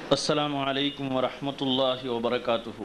السلام عليكم ورحمة الله وبركاته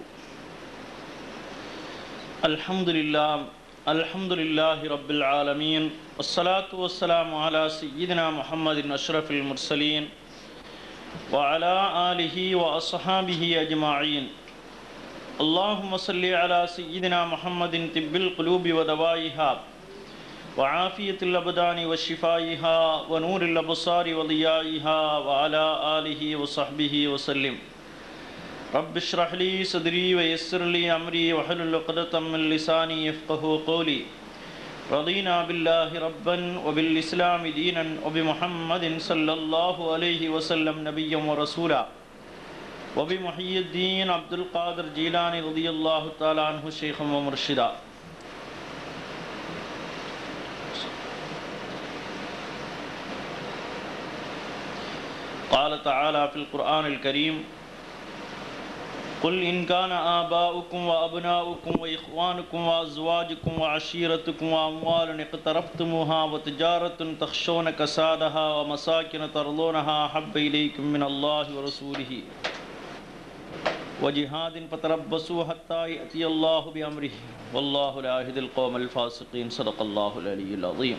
الحمد لله الحمد لله رب العالمين والصلاة والسلام على سيدنا محمد أشرف المرسلين وعلى آله وأصحابه أجمعين اللهم صل على سيدنا محمد طب القلوب ودوائها وعافية الأبدان وشفائها ونور الأبصار وضيائها وعلى آله وصحبه وسلم رب اشرح لي صدري ويسر لي أمري واحلل عقدة من لساني يفقه قولي رضينا بالله ربا وبالإسلام دينا وبمحمد صلى الله عليه وسلم نبيا ورسولا وبمحيي الدين عبد القادر جيلاني رضي الله تعالى عنه شيخا ومرشدا قال تعالى في القرآن الكريم قل إن كان آباؤكم وأبناؤكم وإخوانكم وأزواجكم وعشيرتكم وأموال اقترفتموها وتجارة تخشون كسادها ومساكن ترضونها أحب إليكم من الله ورسوله وجهاد فتربصوا حتى يأتي الله بأمره والله لا يهدي القوم الفاسقين صدق الله العلي العظيم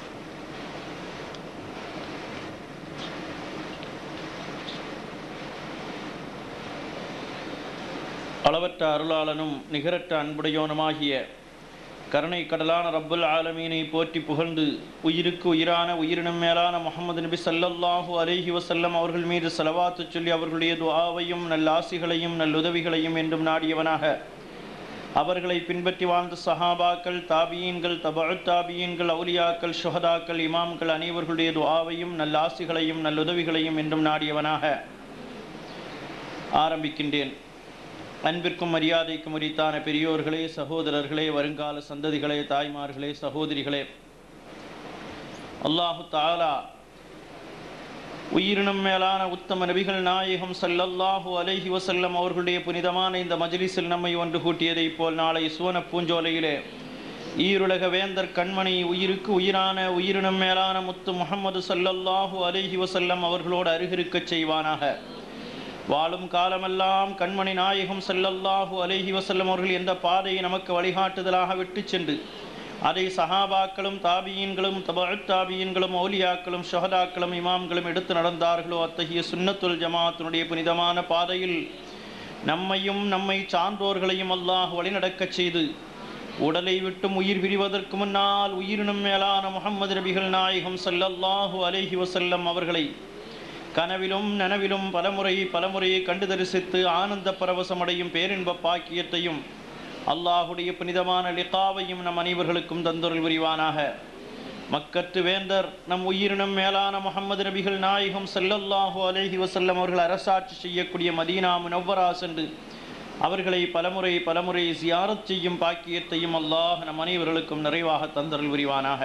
அளவற்ற அருளாளனும் நிகரற்ற அன்புடையோனுமாகிய கருணை கடலான ரப்புல் ஆலமீனை போற்றி புகழ்ந்து உயிருக்கு உயிரான உயிரினும் மேலான முகமது நபி சல்லல்லாஹு அலைஹி வசல்லம் அவர்கள் மீது செலவாத்து சொல்லி அவர்களுடைய துஆவையும் நல்லாசிகளையும் நல்லுதவிகளையும் என்றும் நாடியவனாக அவர்களை பின்பற்றி வாழ்ந்த சஹாபாக்கள் தாபியீன்கள் தபு தாபியீன்கள் அவுலியாக்கள் சுஹதாக்கள் இமாம்கள் அனைவர்களுடைய துஆவையும் நல்லாசிகளையும் நல்லுதவிகளையும் என்றும் நாடியவனாக ஆரம்பிக்கின்றேன் அன்பிற்கும் மரியாதைக்கும் உரித்தான பெரியோர்களே சகோதரர்களே வருங்கால சந்ததிகளே தாய்மார்களே சகோதரிகளே அல்லாஹு தாலா உயிரினும் மேலான உத்தம நபிகள் நாயகம் சல்லல்லாஹு அலைஹி வசல்லம் அவர்களுடைய புனிதமான இந்த மஜ்லிஸில் நம்மை ஒன்று கூட்டியதைப் போல் நாளை சுவன பூஞ்சோலையிலே ஈருலக வேந்தர் கண்மணி உயிருக்கு உயிரான உயிரினும் மேலான முத்து முகமது சல்லல்லாஹு அலைஹி வசல்லம் அவர்களோடு அருகிருக்கச் செய்வானாக வாழும் காலமெல்லாம் கண்மணி நாயகம் செல்லல்லாஹு அலைஹி வசல்லம் அவர்கள் எந்த பாதையை நமக்கு வழிகாட்டுதலாக விட்டு சென்று அதை சஹாபாக்களும் தாபியீன்களும் தபு தாபியீன்களும் ஓலியாக்களும் ஷஹதாக்களும் இமாம்களும் எடுத்து நடந்தார்களோ அத்தகைய சுன்னத்துல் ஜமாத்தினுடைய புனிதமான பாதையில் நம்மையும் நம்மை சான்றோர்களையும் அல்லாஹ் வழிநடக்கச் செய்து உடலை விட்டும் உயிர் பிரிவதற்கு முன்னால் உயிரினும் மேலான முகமது நபிகள் நாயகம் சல்லல்லாஹு அலைஹி வசல்லம் அவர்களை கனவிலும் நனவிலும் பலமுறை பலமுறையை கண்டு தரிசித்து ஆனந்த பரவசமடையும் பேரின்ப பாக்கியத்தையும் அல்லாஹுடைய புனிதமான லிகாவையும் நம் அனைவர்களுக்கும் தந்தொருள் புரிவானாக மக்கத்து வேந்தர் நம் உயிரினம் மேலான முகமது நபிகள் நாயகம் செல்லல்லாஹு அலேஹி வசல்லம் அவர்கள் அரசாட்சி செய்யக்கூடிய மதீனா முனவ்வரா சென்று அவர்களை பலமுறை பலமுறை சியாரத் செய்யும் பாக்கியத்தையும் அல்லாஹ் நம் அனைவர்களுக்கும் நிறைவாக தந்தொருள் புரிவானாக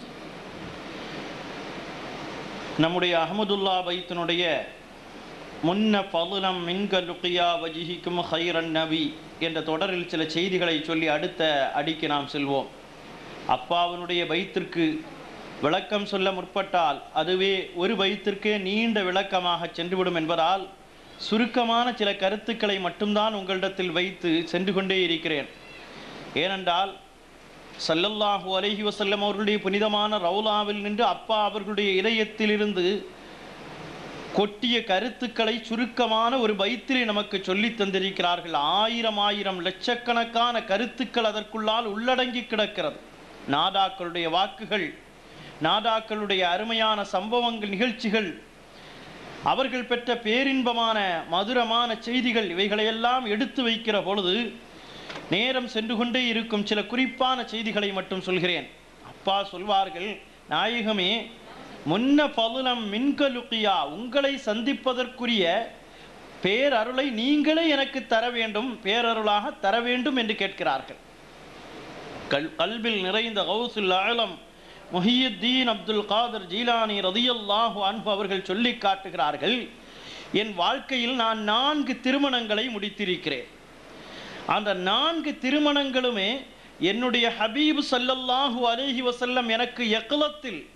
நம்முடைய அகமதுல்லா பைத்தினுடைய முன்ன பதுலம் மின்க லுக்கியா வஜிஹிக்கும் ஹைரன் நபி என்ற தொடரில் சில செய்திகளை சொல்லி அடுத்த அடிக்கு நாம் செல்வோம் அப்பாவினுடைய பைத்திற்கு விளக்கம் சொல்ல முற்பட்டால் அதுவே ஒரு பைத்திற்கே நீண்ட விளக்கமாக சென்றுவிடும் என்பதால் சுருக்கமான சில கருத்துக்களை மட்டும்தான் உங்களிடத்தில் வைத்து சென்று கொண்டே இருக்கிறேன் ஏனென்றால் சல்லல்லாஹு அலஹி வசல்லம் அவர்களுடைய புனிதமான ரவுலாவில் நின்று அப்பா அவர்களுடைய இதயத்திலிருந்து கொட்டிய கருத்துக்களை சுருக்கமான ஒரு பைத்திரை நமக்கு சொல்லி தந்திருக்கிறார்கள் ஆயிரம் ஆயிரம் லட்சக்கணக்கான கருத்துக்கள் அதற்குள்ளால் உள்ளடங்கி கிடக்கிறது நாதாக்களுடைய வாக்குகள் நாதாக்களுடைய அருமையான சம்பவங்கள் நிகழ்ச்சிகள் அவர்கள் பெற்ற பேரின்பமான மதுரமான செய்திகள் இவைகளையெல்லாம் எடுத்து வைக்கிற பொழுது நேரம் சென்று கொண்டே இருக்கும் சில குறிப்பான செய்திகளை மட்டும் சொல்கிறேன் அப்பா சொல்வார்கள் நாயகமே முன்ன பலுலம் மின்கலுக்கியா உங்களை சந்திப்பதற்குரிய பேரருளை நீங்களே எனக்கு தர வேண்டும் பேரருளாக தர வேண்டும் என்று கேட்கிறார்கள் கல் கல்வில் நிறைந்த கௌசுல் ஆலம் முஹியுத்தீன் அப்துல் காதர் ஜீலானி ரதியல்லாஹு அன்பு அவர்கள் சொல்லி காட்டுகிறார்கள் என் வாழ்க்கையில் நான் நான்கு திருமணங்களை முடித்திருக்கிறேன் அந்த நான்கு திருமணங்களுமே என்னுடைய ஹபீப் சல்லல்லாஹு அலைஹி வசல்லம் எனக்கு எக்குலத்தில்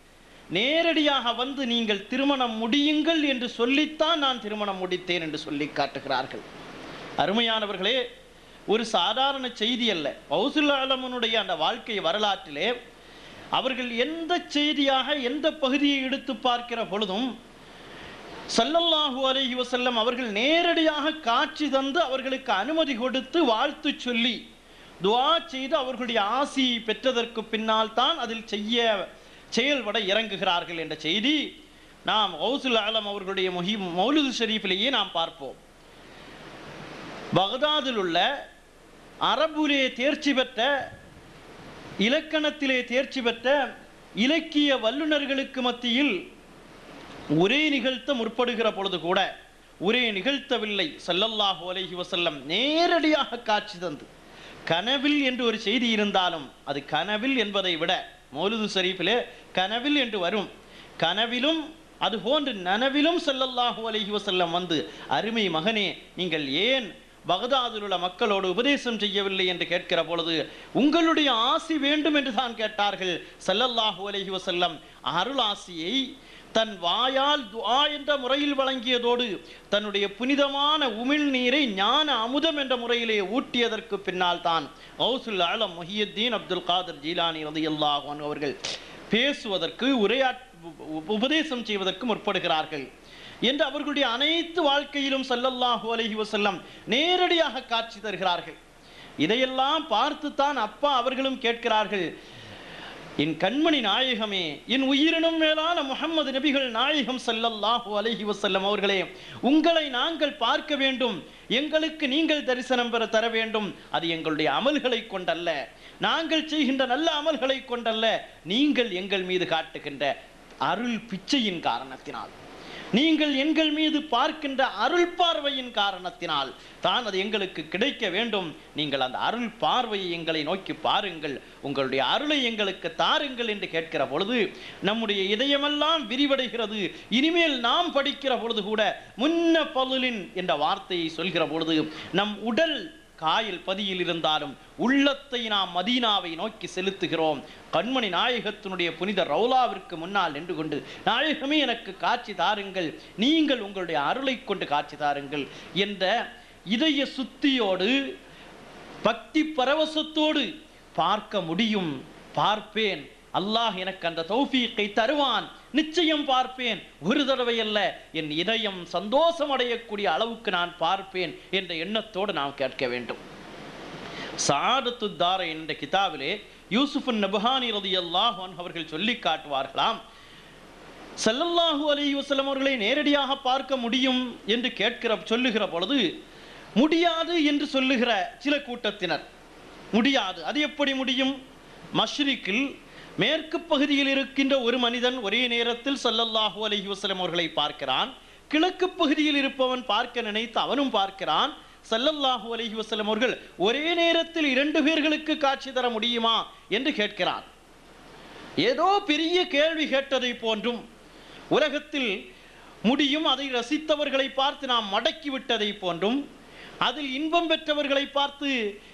நேரடியாக வந்து நீங்கள் திருமணம் முடியுங்கள் என்று சொல்லித்தான் நான் திருமணம் முடித்தேன் என்று சொல்லி காட்டுகிறார்கள் அருமையானவர்களே ஒரு சாதாரண செய்தி அல்ல பௌசுல் ஆலமனுடைய அந்த வாழ்க்கை வரலாற்றிலே அவர்கள் எந்த செய்தியாக எந்த பகுதியை எடுத்து பார்க்கிற பொழுதும் சல்லல்லாஹு அலைஹி வஸல்லம் அவர்கள் நேரடியாக காட்சி தந்து அவர்களுக்கு அனுமதி கொடுத்து வாழ்த்து சொல்லி துஆ செய்து அவர்களுடைய ஆசியை பெற்றதற்கு பின்னால் தான் அதில் செய்ய செயல்பட இறங்குகிறார்கள் என்ற செய்தி நாம் கௌசுல் ஆலம் அவர்களுடைய முஹி மௌலுது ஷரீஃபிலேயே நாம் பார்ப்போம் பகதாதில் உள்ள அரபுலே தேர்ச்சி பெற்ற இலக்கணத்திலே தேர்ச்சி பெற்ற இலக்கிய வல்லுநர்களுக்கு மத்தியில் உரை நிகழ்த்த முற்படுகிற பொழுது கூட உரை நிகழ்த்தவில்லை ஸல்லல்லாஹு அலைஹி வஸல்லம் நேரடியாக காட்சி தந்து கனவில் என்று ஒரு செய்தி இருந்தாலும் அது கனவில் என்பதை விட மௌலுது ஷரீஃபிலே கனவில் என்று வரும் கனவிலும் அது போன்று நனவிலும் ஸல்லல்லாஹு அலைஹி வஸல்லம் வந்து அருமை மகனே நீங்கள் ஏன் பகதாதில் உள்ள மக்களோடு உபதேசம் செய்யவில்லை என்று கேட்கிற பொழுது உங்களுடைய ஆசி வேண்டும் என்று தான் கேட்டார்கள் ஸல்லல்லாஹு அலைஹி வஸல்லம் அருள் ஆசியை தன் வாயால் துஆ என்ற முறையில் வழங்கியதோடு தன்னுடைய புனிதமான உமிழ் நீரை ஞான அமுதம் என்ற முறையிலே ஊட்டியதற்கு பின்னால் தான் கௌசுல் ஆலம் முஹியுத்தீன் அப்துல் காதர் ஜீலானி ரலியல்லாஹு அன்ஹு அவர்கள் பேசுவதற்கு உரையாட் உபதேசம் செய்வதற்கு முற்படுகிறார்கள் என்று அவர்களுடைய அனைத்து வாழ்க்கையிலும் ஸல்லல்லாஹு அலைஹி வஸல்லம் நேரடியாக காட்சி தருகிறார்கள் இதையெல்லாம் பார்த்துத்தான் அப்பா அவர்களும் கேட்கிறார்கள் என் கண்மணி நாயகமே என் உயிரினும் மேலான முஹம்மது நபிகள் நாயகம் ஸல்லல்லாஹு அலைஹி வஸல்லம் அவர்களே உங்களை நாங்கள் பார்க்க வேண்டும் எங்களுக்கு நீங்கள் தரிசனம் பெற தர வேண்டும் அது எங்களுடைய அமல்களை கொண்டல்ல நாங்கள் செய்கின்ற நல்ல அமல்களை கொண்டல்ல நீங்கள் எங்கள் மீது காட்டுகின்ற அருள் பிச்சையின் காரணத்தினால் நீங்கள் எங்கள் மீது பார்க்கின்ற அருள் பார்வையின் காரணத்தினால் தான் அது எங்களுக்கு கிடைக்க வேண்டும் நீங்கள் அந்த அருள் பார்வையை எங்களை நோக்கி பாருங்கள் உங்களுடைய அருளை எங்களுக்கு தாருங்கள் என்று கேட்கிற பொழுது நம்முடைய இதயமெல்லாம் விரிவடைகிறது இனிமேல் நாம் படிக்கிற பொழுது கூட முன்ன பலுலின் என்ற வார்த்தையை சொல்கிற பொழுது நம் உடல் காயல் பதியில் இருந்தாலும் உள்ளத்தை நாம் மதீனாவை நோக்கி செலுத்துகிறோம் கண்மணி நாயகத்தினுடைய புனித ரவுலாவிற்கு முன்னால் நின்று கொண்டு நாயகமே எனக்கு காட்சி தாருங்கள் நீங்கள் உங்களுடைய அருளை கொண்டு காட்சி தாருங்கள் என்ற இதய சுத்தியோடு பக்தி பரவசத்தோடு பார்க்க முடியும் பார்ப்பேன் அல்லாஹ் எனக்கு அந்த தௌஃபீக்கை தருவான் நிச்சயம் பார்ப்பேன் ஒரு தடவை அல்ல என் இதயம் சந்தோஷம் அடையக்கூடிய அளவுக்கு நான் பார்ப்பேன் என்ற எண்ணத்தோடு நாம் கேட்க வேண்டும் சாதத்து தார என்ற கிதாபிலே யூசுஃபுன் நபஹானி ரதியல்லாஹு அன்ஹு அவர்கள் சொல்லி காட்டுவார்களாம் ஸல்லல்லாஹு அலைஹி வஸல்லம் அவர்களை நேரடியாக பார்க்க முடியும் என்று கேட்கிற சொல்லுகிற பொழுது முடியாது என்று சொல்லுகிற சில கூட்டத்தினர் முடியாது அது எப்படி முடியும் மஷ்ரிக்கில் மேற்கு பகுதியில் இருக்கின்ற ஒரு மனிதன் ஒரே நேரத்தில் ஸல்லல்லாஹு அலைஹி வஸல்லம் அவர்களை பார்க்கிறான் கிழக்கு பகுதியில் இருப்பவன் பார்க்க நினைத்து அவனும் பார்க்கிறான் ஸல்லல்லாஹு அலைஹி வஸல்லம் அவர்கள் ஒரே நேரத்தில் இரண்டு பேர்களுக்கு காட்சி தர முடியுமா என்று கேட்கிறான் ஏதோ பெரிய கேள்வி கேட்டதை போன்றும் உலகத்தில் முடியும் அதை ரசித்தவர்களை பார்த்து நாம் மடக்கி விட்டதை போன்றும் அதில் இன்பம் பெற்றவர்களை பார்த்து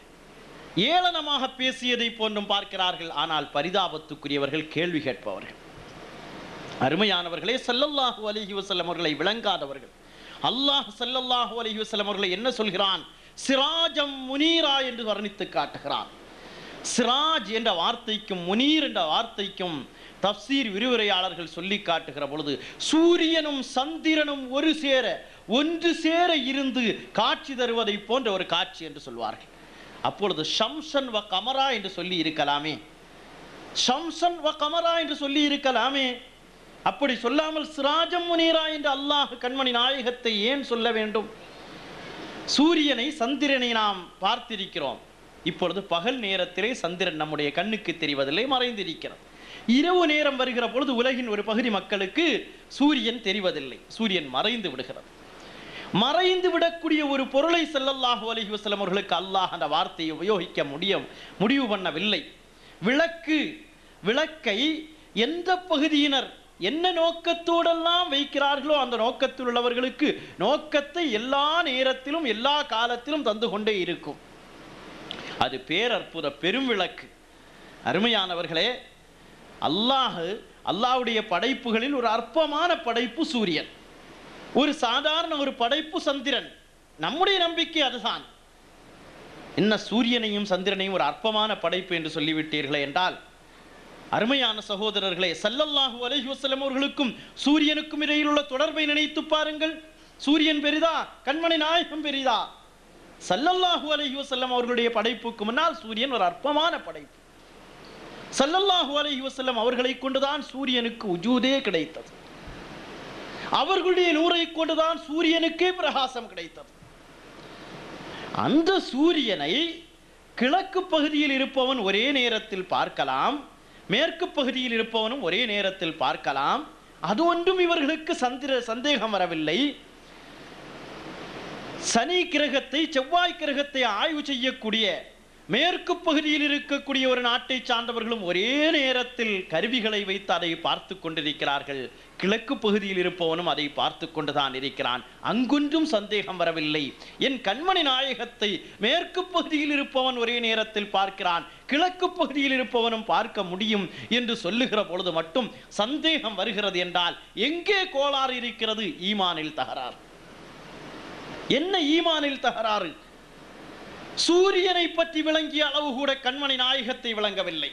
ஏளனமாக பேசியதை போன்றும் பார்க்கிறார்கள் ஆனால் பரிதாபத்துக்குரியவர்கள் கேள்வி கேட்பவர்கள் அருமையானவர்களே ஸல்லல்லாஹு அலைஹி வஸல்லம் அவர்களை விளங்காதவர்கள் அல்லாஹ் ஸல்லல்லாஹு அலைஹி வஸல்லம் அவர்களை என்ன சொல்கிறான் சிராஜம் முனீரா என்று வர்ணித்து காட்டுகிறான் சிராஜ் என்ற வார்த்தைக்கும் முனீர் என்ற வார்த்தைக்கும் தப்சீர் விரிவுரையாளர்கள் சொல்லி காட்டுகிற பொழுது சூரியனும் சந்திரனும் ஒரு சேர ஒன்று சேர இருந்து காட்சி தருவதை போன்ற ஒரு காட்சி என்று சொல்வார்கள் அப்பொழுது ஷம்சன் வ கமரா என்று சொல்லி இருக்கலாமே ஷம்சன் வ கமரா என்று சொல்லி இருக்கலாமே அப்படி சொல்லாமல் சிராஜம் முனீரா என்று அல்லாஹ் கண்மணி நாயகத்தை ஏன் சொல்ல வேண்டும் சூரியனை சந்திரனை நாம் பார்த்திருக்கிறோம் இப்பொழுது பகல் நேரத்திலே சந்திரன் நம்முடைய கண்ணுக்கு தெரிவதில்லை மறைந்திருக்கிறது இரவு நேரம் வருகிற பொழுது உலகின் ஒரு பகுதி மக்களுக்கு சூரியன் தெரிவதில்லை சூரியன் மறைந்து விடுகிறது மறைந்து விடக்கூடிய ஒரு பொருளை ஸல்லல்லாஹு அலைஹி வஸல்லம் அவர்களுக்கு அல்லாஹ் அந்த வார்த்தையை உபயோகிக்க முடியும் முடிவு பண்ணவில்லை விளக்கு விளக்கை எந்த பகுதியினர் என்ன நோக்கத்தோடெல்லாம் வைக்கிறார்களோ அந்த நோக்கத்தில் உள்ளவர்களுக்கு நோக்கத்தை எல்லா நேரத்திலும் எல்லா காலத்திலும் தந்து கொண்டே இருக்கும் அது பேரற்புத பெரும் விளக்கு அருமையானவர்களே அல்லாஹ் அல்லாஹ்வுடைய படைப்புகளில் ஒரு அற்பமான படைப்பு சூரியன் ஒரு சாதாரண ஒரு படைப்பு சந்திரன் நம்முடைய நம்பிக்கை அதுதான் என்ன சூரியனையும் சந்திரனையும் ஒரு அற்பமான படைப்பு என்று சொல்லிவிட்டீர்களே என்றால் அருமையான சகோதரர்களே சல்லல்லாஹு அலைஹி வஸல்லம் அவர்களுக்கும் சூரியனுக்கும் இடையில் உள்ள தொடர்பை நினைத்து பாருங்கள் சூரியன் பெரிதா கண்மணி நாயகம் பெரிதா சல்லல்லாஹு அலைஹி வஸல்லம் அவர்களுடைய படைப்புக்கு முன்னால் சூரியன் ஒரு அற்பமான படைப்பு சல்லல்லாஹு அலைஹி வஸல்லம் அவர்களை கொண்டுதான் சூரியனுக்கு உஜூதே கிடைத்தது அவர்களுடைய நூரை கொண்டுதான் சூரியனுக்கே பிரகாசம் கிடைத்தது அந்த சூரியனை கிழக்கு பகுதியில் இருப்பவன் ஒரே நேரத்தில் பார்க்கலாம் மேற்கு பகுதியில் இருப்பவனும் ஒரே நேரத்தில் பார்க்கலாம் அது ஒன்றும் இவர்களுக்கு சந்திர சந்தேகம் வரவில்லை சனி கிரகத்தை செவ்வாய் கிரகத்தை ஆய்வு செய்யக்கூடிய மேற்கு பகுதியில் இருக்கக்கூடிய ஒரு நாட்டை சார்ந்தவர்களும் ஒரே நேரத்தில் கருவிகளை வைத்து அதை பார்த்து கொண்டிருக்கிறார்கள் கிழக்கு பகுதியில் இருப்பவனும் அதை பார்த்து கொண்டுதான் இருக்கிறான் அங்கொன்றும் சந்தேகம் வரவில்லை என் கண்மணி நாயகத்தை மேற்கு பகுதியில் இருப்பவன் ஒரே நேரத்தில் பார்க்கிறான் கிழக்கு பகுதியில் இருப்பவனும் பார்க்க முடியும் என்று சொல்லுகிற பொழுது மட்டும் சந்தேகம் வருகிறது என்றால் எங்கே கோளாறு இருக்கிறது ஈமானில் தகராறு என்ன ஈமானில் தகராறு சூரியனை பற்றி விளங்கிய அளவு கூட கண்மணி நாயகத்தை விளங்கவில்லை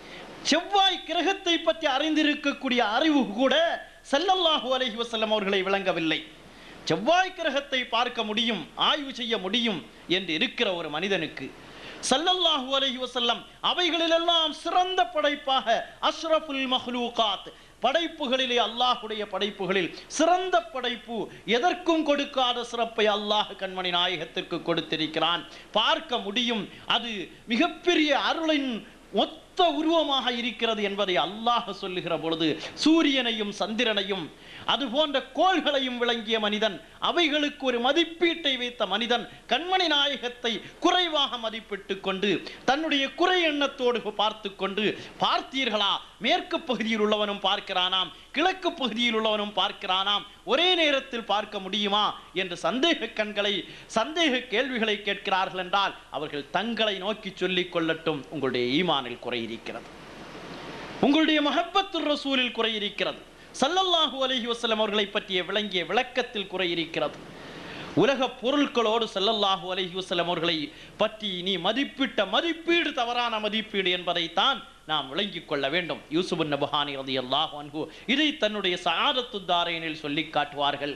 செவ்வாய் கிரகத்தை பற்றி அறிந்திருக்கக்கூடிய அறிவு கூட ஸல்லல்லாஹு அலைஹி வஸல்லம் அவர்களை விளங்கவில்லை செவ்வாய் கிரகத்தை பார்க்க முடியும் ஆய்வு செய்ய முடியும் என்று இருக்கிற ஒரு மனிதனுக்கு ஸல்லல்லாஹு அலைஹி வஸல்லம் அவைகளிலெல்லாம் சிறந்த படைப்பாக அஷ்ரஃபுல் மஹ்லூகாத் படைப்புகளிலே அல்லாஹுடைய படைப்புகளில் சிறந்த படைப்பு எதற்கும் கொடுக்காத சிறப்பை அல்லாஹ் கண்மணி நாயகத்திற்கு கொடுத்திருக்கிறான் பார்க்க முடியும் அது மிகப்பெரிய அருளின் ஒத்த உருவமாக இருக்கிறது என்பதை அல்லாஹ் சொல்லுகிற பொழுது சூரியனையும் சந்திரனையும் அது போன்ற கோள்களையும் விளங்கிய மனிதன் அவைகளுக்கு ஒரு மதிப்பீட்டை வைத்த மனிதன் கண்மணி நாயகத்தை குறைவாக மதிப்பிட்டு கொண்டு தன்னுடைய குறை எண்ணத்தோடு பார்த்து கொண்டு பார்த்தீர்களா மேற்கு பகுதியில் உள்ளவனும் பார்க்கிறானாம் கிழக்கு பகுதியில் உள்ளவனும் பார்க்கிறானாம் ஒரே நேரத்தில் பார்க்க முடியுமா என்று சந்தேக கண்களை சந்தேக கேள்விகளை கேட்கிறார்கள் என்றால் அவர்கள் தங்களை நோக்கி சொல்லிக் கொள்ளட்டும் உங்களுடைய ஈமானில் குறை இருக்கிறது உங்களுடைய மஹப்பத்து ரசூலில் குறை இருக்கிறது சல்லல்லாஹு அலைஹி வஸல்லம் அவர்களை பற்றிய விளங்கிய விளக்கத்தில் குறை இருக்கிறது உலக பொருட்களோடு ஸல்லல்லாஹு அலைஹி வஸல்லம் அவர்களை பற்றி நீ மதிப்பிட்ட மதிப்பீடு தவறான மதிப்பீடு என்பதைத்தான் நாம் விளங்கிக் கொள்ள வேண்டும் யூசுப் நபஹானி ரலியல்லாஹு அன்ஹு இதை தன்னுடைய சஆதத்து தாரைனில் சொல்லி காட்டுவார்கள்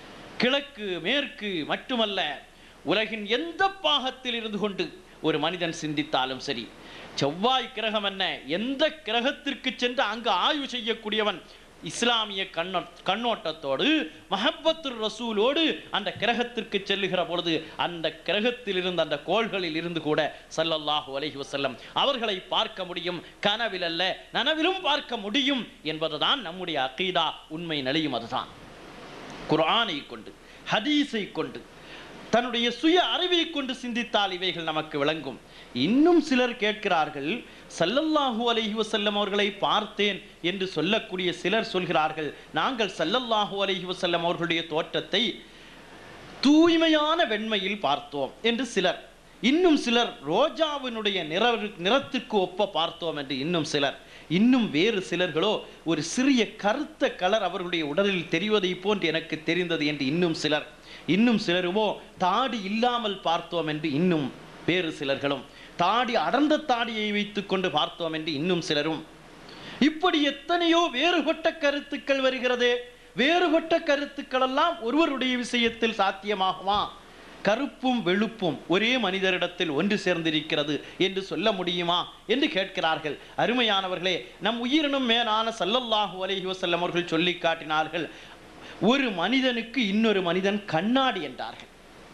கிழக்கு மேற்கு மட்டுமல்ல உலகின் எந்த பாகத்தில் இருந்து கொண்டு ஒரு மனிதன் சிந்தித்தாலும் சரி செவ்வாய் கிரகம் என்ன எந்த கிரகத்திற்கு சென்று அங்கு ஆய்வு செய்யக்கூடியவன் இஸ்லாமிய கண்ணோ கண்ணோட்டத்தோடு மஹப்பத்துர் ரசூலோடு அந்த கிரகத்திற்கு செல்லுகிற பொழுது அந்த கிரகத்தில் இருந்து அந்த கோள்களில் இருந்து கூட ஸல்லல்லாஹு அலைஹி வஸல்லம் அவர்களை பார்க்க முடியும் கனவில் அல்ல நனவிலும் பார்க்க முடியும் என்பதுதான் நம்முடைய அகீதா உண்மை நிலையும் அதுதான் குர்ஆனை கொண்டு ஹதீஸை கொண்டு தன்னுடைய சுய அறிவை கொண்டு சிந்தித்தால் இவைகள் நமக்கு விளங்கும் இன்னும் சிலர் கேட்கிறார்கள் சல்லல்லாஹு அலைஹி வஸல்லம் அவர்களை பார்த்தேன் என்று சொல்லக்கூடிய சிலர் சொல்கிறார்கள் நாங்கள் சல்லல்லாஹு அலைஹி வஸல்லம் அவர்களுடைய தோற்றத்தை தூய்மையான வெண்மையில் பார்த்தோம் என்று சிலர் இன்னும் சிலர் ரோஜாவினுடைய நிற நிறத்துக்கு ஒப்ப பார்த்தோம் என்று இன்னும் சிலர் இன்னும் வேறு சிலர்களோ ஒரு சிறிய கருத்த கலர் அவர்களுடைய உடலில் தெரிவதை போன்று எனக்கு தெரிந்தது என்று இன்னும் சிலர் இன்னும் சிலருமோ தாடி இல்லாமல் பார்த்தோம் என்று இன்னும் வேறு சிலர்களும் தாடி அடர்ந்த தாடியை வைத்துக்கொண்டு பார்த்தோம் என்று இன்னும் சிலரும் இப்படி எத்தனையோ வேறுபட்ட கருத்துக்கள் வருகிறதே வேறுபட்ட கருத்துக்கள் எல்லாம் ஒருவருடைய விஷயத்தில் சாத்தியமாகுமா கருப்பும் வெளுப்பும் ஒரே மனிதரிடத்தில் ஒன்று சேர்ந்திருக்கிறது என்று சொல்ல முடியுமா என்று கேட்கிறார்கள் அருமையானவர்களே நம் உயிரினும் மேலான சல்லல்லாஹு அலைஹி வஸல்லம் அவர்கள் சொல்லி காட்டினார்கள் ஒரு மனிதனுக்கு இன்னொரு மனிதன் கண்ணாடி என்றார்கள்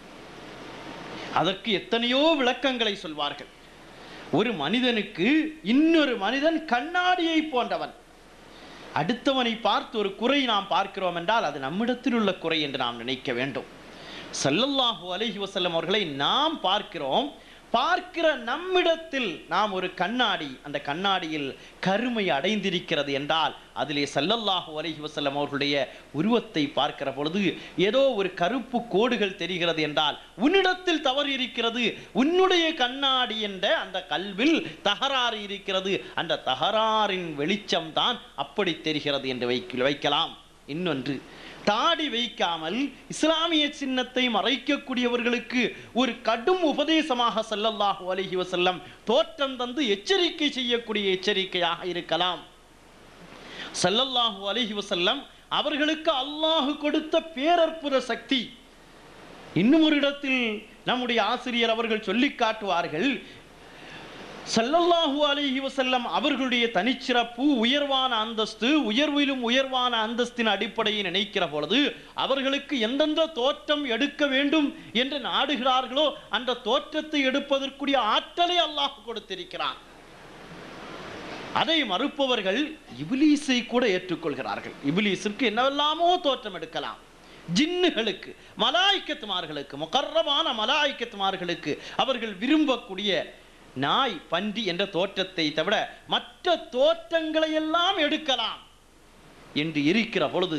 அதற்கு எத்தனையோ விளக்கங்களை சொல்வார்கள் ஒரு மனிதனுக்கு இன்னொரு மனிதன் கண்ணாடியை போன்றவன் அடுத்தவனை பார்த்து ஒரு குறை நாம் பார்க்கிறோம் என்றால் அது நம்மிடத்தில் உள்ள குறை என்று நாம் நினைக்க வேண்டும் ஸல்லல்லாஹு அலைஹி வஸல்லம் அவர்களை நாம் பார்க்கிறோம் பார்க்கிற நம்மிடத்தில் நாம் ஒரு கண்ணாடி அந்த கண்ணாடியில் கருமை அடைந்திருக்கிறது என்றால் அதிலே ஸல்லல்லாஹு அலைஹி வஸல்லம் அவர்களுடைய உருவத்தை பார்க்கிற பொழுது ஏதோ ஒரு கருப்பு கோடுகள் தெரிகிறது என்றால் உன்னிடத்தில் தவறு இருக்கிறது உன்னுடைய கண்ணாடி என்ற அந்த கல்வில் தகராறு இருக்கிறது அந்த தகராறின் வெளிச்சம் தான் அப்படி தெரிகிறது என்று வைக்க வைக்கலாம் இன்னொன்று தாடி வைக்காமல் இஸ்லாமிய சின்னத்தை மறைக்கக்கூடியவர்களுக்கு ஒரு கடும் உபதேசமாக ஸல்லல்லாஹு அலைஹி வஸல்லம் தோற்றம் தந்து எச்சரிக்கை செய்யக்கூடிய எச்சரிக்கையாக இருக்கலாம் ஸல்லல்லாஹு அலைஹி வஸல்லம் அவர்களுக்கு அல்லாஹ் கொடுத்த பேரற்புத சக்தி இன்னும் ஒரு இடத்தில் நம்முடைய ஆசிரியர் அவர்கள் சொல்லி காட்டுவார்கள் ஸல்லல்லாஹு அலைஹி வஸல்லம் அவர்களுடைய தனிச்சிறப்பு உயர்வான அந்தஸ்து உயர்விலும் உயர்வான அந்தஸ்தின் அடிப்படையை நினைக்கிற பொழுது அவர்களுக்கு எந்தெந்த தோற்றம் எடுக்க வேண்டும் என்று நாடுகிறார்களோ அந்த தோற்றத்தை எடுப்பதற்குரிய ஆற்றலை அல்லாஹ் கொடுத்திருக்கிறான் அதை மறுப்பவர்கள் இபிலீஸை கூட ஏற்றுக்கொள்கிறார்கள் இபிலீஸிற்கு என்னவெல்லாமோ தோற்றம் எடுக்கலாம் ஜின்னுகளுக்கு மலாய்க்கத்துமார்களுக்கு முகர்ரமான மலாய்க்கத்துமார்களுக்கு அவர்கள் விரும்பக்கூடிய நாய் பன்றி என்ற தோற்றத்தை தவிர மற்ற தோற்றங்களை எல்லாம் எடுக்கலாம் என்று இருக்கிற பொழுது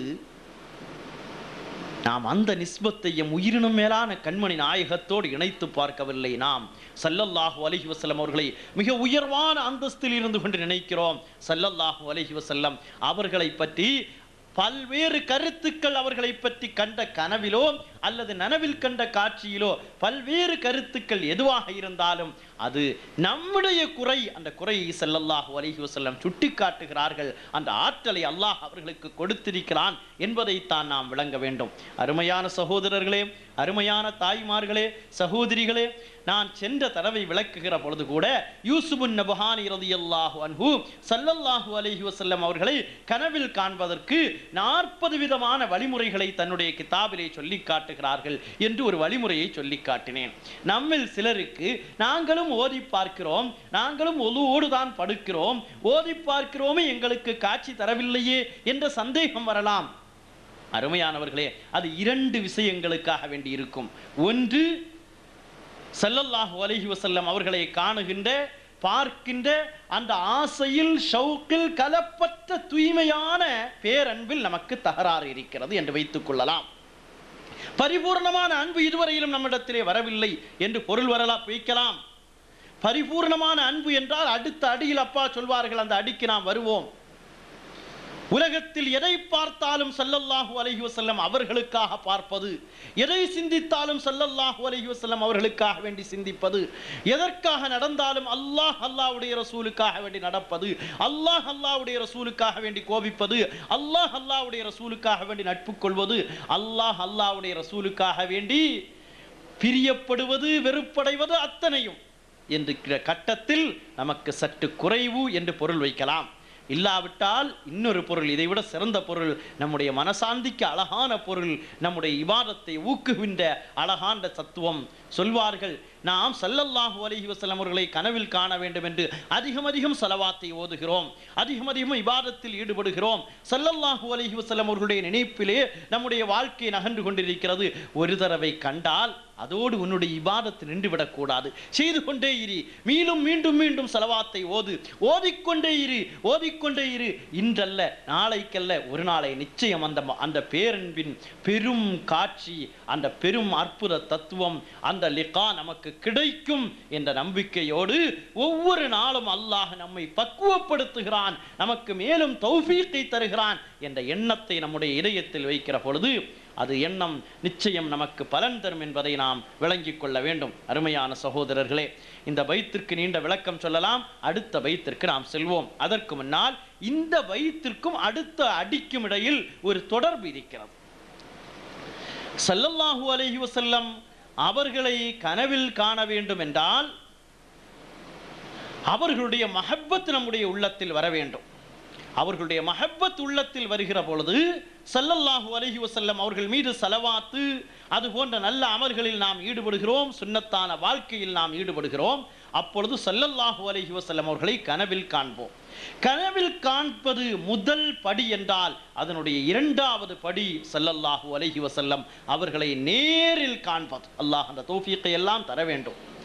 நாம் அந்த நிஸ்பத்தை எம் உயிரினும் மேலான கண்மணி நாயகத்தோடு இணைத்து பார்க்கவில்லை நாம் சல்லல்லாஹு அலைஹி வஸல்லம் அவர்களை மிக உயர்வான அந்தஸ்தில் இருந்து கொண்டு நினைக்கிறோம் சல்லல்லாஹு அலைஹி வஸல்லம் அவர்களை பற்றி பல்வேறு கருத்துக்கள் அவர்களை பற்றி கண்ட கனவிலோ அல்லது நனவில் கண்ட காட்சியிலோ பல்வேறு கருத்துக்கள் எதுவாக இருந்தாலும் அது நம்முடைய குறை அந்த குறையை ஸல்லல்லாஹு அலைஹி வஸல்லம் சுட்டி காட்டுகிறார்கள் அந்த ஆற்றலை அல்லாஹ் அவர்களுக்கு கொடுத்திருக்கிறான் என்பதைத்தான் நாம் விளங்க வேண்டும் அருமையான சகோதரர்களே அருமையான தாய்மார்களே சகோதரிகளே நான் சென்ற தடவை விளக்குகிற பொழுது கூட யூசுபுன் நபஹானி ரலியல்லாஹு அன்ஹு ஸல்லல்லாஹு அலைஹி வஸல்லம் அவர்களை கனவில் காண்பதற்கு நாற்பது விதமான வழிமுறைகளை தன்னுடைய கிதாபிலே சொல்லி காட்டுகிறார்கள் என்று ஒரு வழிமுறையை சொல்லி காட்டினேன் நம்மில் சிலருக்கு நாங்களும் ஓதி பார்க்கிறோம் நாங்களும் ஒலுவோடு தான் படுக்கிறோம் ஓதி பார்க்கிறோமே எங்களுக்கு காட்சி தரவில்லையே என்ற சந்தேகம் வரலாம் அருமையானவர்களே அது இரண்டு விஷயங்களுக்காக வேண்டி இருக்கும் ஒன்று ஸல்லல்லாஹு அலைஹி வஸல்லம் அவர்களை காணுகின்ற பார்க்கின்ற அந்த ஆசையில் ஷவுக்கில் கலப்பற்ற தூய்மையான பேரன்பில் நமக்கு தகராறு இருக்கிறது என்று வைத்துக் கொள்ளலாம் பரிபூர்ணமான அன்பு இதுவரையிலும் நம்மிடத்திலே வரவில்லை என்று பொருள் வரலாம் வைக்கலாம் பரிபூர்ணமான அன்பு என்றால் அடுத்த அடியில் அப்பா சொல்வார்கள் அந்த அடிக்கு நாம் வருவோம் உலகத்தில் எதை பார்த்தாலும் ஸல்லல்லாஹு அலைஹி வஸல்லம் அவர்களுக்காக பார்ப்பது எதை சிந்தித்தாலும் ஸல்லல்லாஹு அலைஹி வஸல்லம் அவர்களுக்காக வேண்டி சிந்திப்பது எதற்காக நடந்தாலும் அல்லாஹ் அல்லாஹ்வுடைய ரசூலுக்காக வேண்டி நடப்பது அல்லாஹ் அல்லாஹ்வுடைய ரசூலுக்காக வேண்டி கோபிப்பது அல்லாஹ் அல்லாஹ்வுடைய ரசூலுக்காக வேண்டி நட்பு கொள்வது அல்லாஹ் அல்லாஹ்வுடைய ரசூலுக்காக வேண்டி பிரியப்படுவது வெறுப்படைவது அத்தனையும் என்கிற கட்டத்தில் நமக்கு சற்று குறைவு என்று பொருள் வைக்கலாம் இல்லாவிட்டால் இன்னொரு பொருள் இதைவிட சிறந்த பொருள் நம்முடைய மனசாந்திக்கு அழகான பொருள் நம்முடைய இபாதத்தை ஊக்குகின்ற அழகான தத்துவம் சொல்வார்கள் நாம் ஸல்லல்லாஹு அலைஹி வஸல்லம் அவர்களை கனவில் காண வேண்டும் என்று அதிகம் அதிகம் சலவாத்தை ஓதுகிறோம் அதிகம் அதிகம் இபாதத்தில் ஈடுபடுகிறோம் ஸல்லல்லாஹு அலைஹி வஸல்லம் அவர்களுடைய நினைப்பிலே நம்முடைய வாழ்க்கை நகன்று கொண்டிருக்கிறது ஒரு தடவை கண்டால் அதோடு உன்னுடைய இபாதத்து நின்று விடக்கூடாது செய்து கொண்டே இரு மீண்டும் மீண்டும் மீண்டும் செலவாத்தை ஓது ஓதிக்கொண்டே இரு ஓதிக்கொண்டே இரு இன்றல்ல நாளைக்கல்ல ஒரு நாளை நிச்சயம் அந்த ம- அந்த பேரன்பின் பெரும் காட்சி அந்த பெரும் அற்புத தத்துவம் அந்த லிகா நமக்கு கிடைக்கும் என்ற நம்பிக்கையோடு ஒவ்வொரு நாளும் அல்லாஹ் நம்மை பக்குவப்படுத்துகிறான் நமக்கு மேலும் தௌஃபீக்கை தருகிறான் என்ற எண்ணத்தை நம்முடைய இதயத்தில் வைக்கிற பொழுது அது எண்ணம் நிச்சயம் நமக்கு பலன் தரும் என்பதை நாம் விளங்கிக் கொள்ள வேண்டும் அருமையான சகோதரர்களே இந்த பைத்திற்கு நீண்ட விளக்கம் சொல்லலாம் அடுத்த பைத்திற்கு நாம் செல்வோம் அதற்கு முன்னால் இந்த பைத்திற்கும் அடுத்த அடிக்கும் இடையில் ஒரு தொடர்பு இருக்கிறது ஸல்லல்லாஹு அலைஹி வஸல்லம் அவர்களை கனவில் காண வேண்டும் என்றால் அவர்களுடைய மஹப்பத் நம்முடைய உள்ளத்தில் வர வேண்டும் அவர்களுடைய மஹப்பத் உள்ளத்தில் வருகிற பொழுது ஸல்லல்லாஹு அலைஹி வஸல்லம் அவர்கள் மீது சலவாத்து அது போன்ற நல்ல அமல்களில் நாம் ஈடுபடுகிறோம் சுன்னத்தான வாழ்க்கையில் நாம் ஈடுபடுகிறோம் அப்பொழுது ஸல்லல்லாஹு அலைஹி வஸல்லம் அவர்களை கனவில் காண்போம் கனவில் காண்பது முதல் படி என்றால் அதனுடைய இரண்டாவது படி ஸல்லல்லாஹு அலைஹி வஸல்லம் அவர்களை நேரில் காண்பது அல்லாஹ் அந்த தௌஃபீக்கை எல்லாம் தர வேண்டும்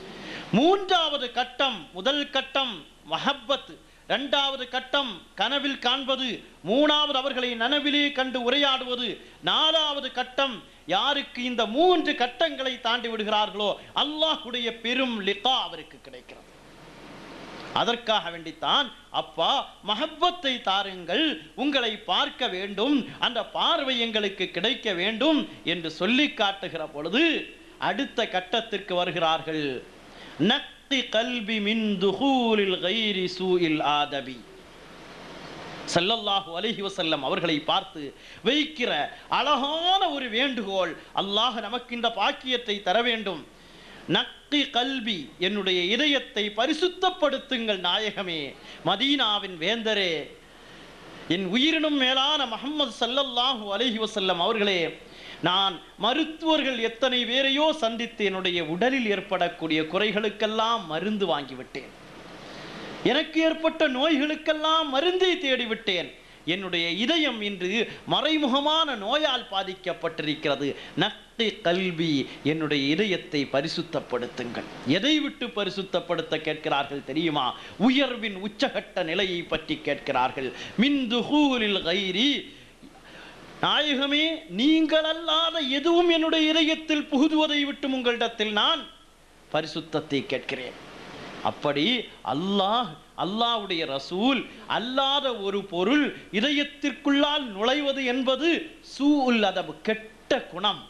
மூன்றாவது கட்டம் முதல் கட்டம் மஹப்பத் இரண்டாவது கட்டம் கனவில் காண்பது மூணாவது அவர்களை நனவிலே கண்டு உரையாடுவது நாலாவது கட்டம் யாருக்கு இந்த மூன்று கட்டங்களை தாண்டி விடுகிறார்களோ அல்லாஹ்வுடைய பெரும் லிகா அவருக்கு கிடைக்கிறது அதற்காக வேண்டித்தான் அப்பா மஹப்பத்தை தாருங்கள் உங்களை பார்க்க வேண்டும் அந்த பார்வை எங்களுக்கு கிடைக்க வேண்டும் என்று சொல்லி காட்டுகிற பொழுது அடுத்த கட்டத்திற்கு வருகிறார்கள் நக்தி கல்வி மின் துஹூலில் கைரி சூஇல் ஆதபி ஸல்லல்லாஹு அலைஹி வஸல்லம் அவர்களை பார்த்து வைக்கிற அழகான ஒரு வேண்டுகோள் அல்லாஹ் நமக்கு இந்த பாக்கியத்தை தர வேண்டும் நக்கி கல்வி என்னுடைய இதயத்தை பரிசுத்தப்படுத்துங்கள் நாயகமே மதீனாவின் வேந்தரே என் உயிரினும் மேலான முஹம்மது ஸல்லல்லாஹு அலைஹி வஸல்லம் அவர்களே நான் மருத்துவர்கள் எத்தனை பேரையோ சந்தித்து என்னுடைய உடலில் ஏற்படக்கூடிய குறைகளுக்கெல்லாம் மருந்து வாங்கிவிட்டேன் எனக்கு ஏற்பட்ட நோய்களுக்கெல்லாம் மருந்தை தேடிவிட்டேன் என்னுடைய இதயம் இன்று மறைமுகமான நோயால் பாதிக்கப்பட்டிருக்கிறது நக்தி கல்வி என்னுடைய இதயத்தை பரிசுத்தப்படுத்துங்கள் எதை விட்டு பரிசுத்தப்படுத்த கேட்கிறார்கள் தெரியுமா உயர்வின் உச்சகட்ட நிலையை பற்றி கேட்கிறார்கள் மின்துகூலில் கைரி நாயகமே நீங்கள் அல்லாத எதுவும் என்னுடைய இதயத்தில் புகுதுவதை விட்டு உங்களிடத்தில் நான் பரிசுத்தத்தை கேட்கிறேன் அப்படி அல்லாஹ் அல்லாஹ்வுடைய ரசூல் அல்லாத ஒரு பொருள் இதயத்திற்குள்ளால் நுழைவது என்பது சூல் அதபு கெட்ட குணம்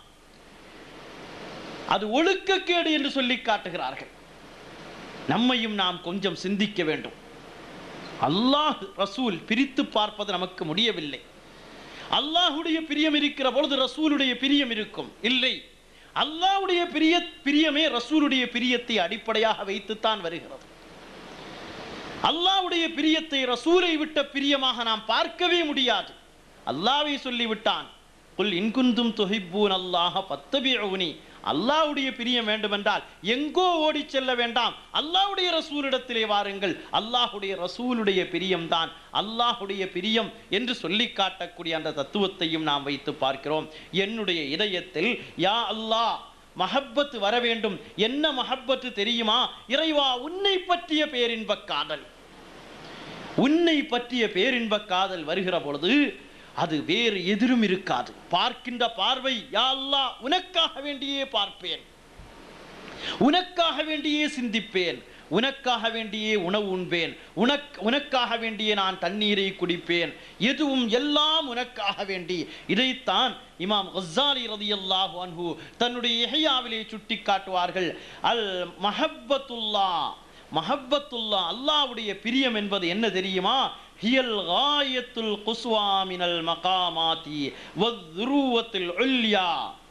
அது ஒழுக்கக்கேடு என்று சொல்லி காட்டுகிறார்கள் நம்மையும் நாம் கொஞ்சம் சிந்திக்க வேண்டும் அல்லாஹ் ரசூல் பிரித்து பார்ப்பது நமக்கு முடியவில்லை அல்லாஹுடைய பிரியம் இருக்கிற பொழுது ரசூலுடைய பிரியம் இருக்கும் இல்லை அல்லாஹ்வுடைய பிரிய பிரியமே ரசூலுடைய பிரியத்தை அடிப்படையாக வைத்துத்தான் வருகிறது அல்லாஹ்வுடைய பிரியத்தை ரசூலை விட்ட பிரியமாக நாம் பார்க்கவே முடியாது அல்லாஹ்வை சொல்லிவிட்டான் குல் இன்குந்தும் துஹிப்பூன் அல்லாஹ பத்தபிஉனி அல்லாஹ்வுடைய பிரியம் வேண்டுமென்றால் எங்கோ ஓடிச் செல்ல வேண்டாம் அல்லாஹ்வுடைய ரசூலிடத்திலே வாருங்கள் அல்லாஹ்வுடைய ரசூலுடைய பிரியம்தான் அல்லாஹ்வுடைய பிரியம் என்று சொல்லி காட்டக்கூடிய அந்த தத்துவத்தையும் நாம் வைத்து பார்க்கிறோம் என்னுடைய இதயத்தில் யா அல்லாஹ் மஹப்பத் வர வேண்டும் என்ன மஹப்பத்து தெரியுமா இறைவா உன்னை பற்றிய பேரின்பக் காதல் உன்னை பற்றிய பேரின்ப காதல் வருகிற பொழுது அது வேறு எதிரும் இருக்காது பார்க்கின்ற பார்வை யா அல்லாஹ் உனக்காக வேண்டியே பார்ப்பேன் உனக்காக வேண்டியே சிந்திப்பேன் உனக்காக வேண்டியே உணவு உண்பேன் உனக் உனக்காக வேண்டியே நான் தண்ணீரை குடிப்பேன் எதுவும் எல்லாம் உனக்காக வேண்டி இதைத்தான் இமாம் கஸ்ஸாலி ரதியல்லாஹு அன்ஹு தன்னுடைய இஹ்யாவிலே சுட்டி காட்டுவார்கள் அல் மஹப்பத்துல்லா மஹப்பத்துல்லா அல்லாஹ்வுடைய பிரியம் என்பது என்ன தெரியுமா ஹியல் காயத்துல் குஸ்வா மினல் மகாமாதி வத்ருவத்துல் உல்யா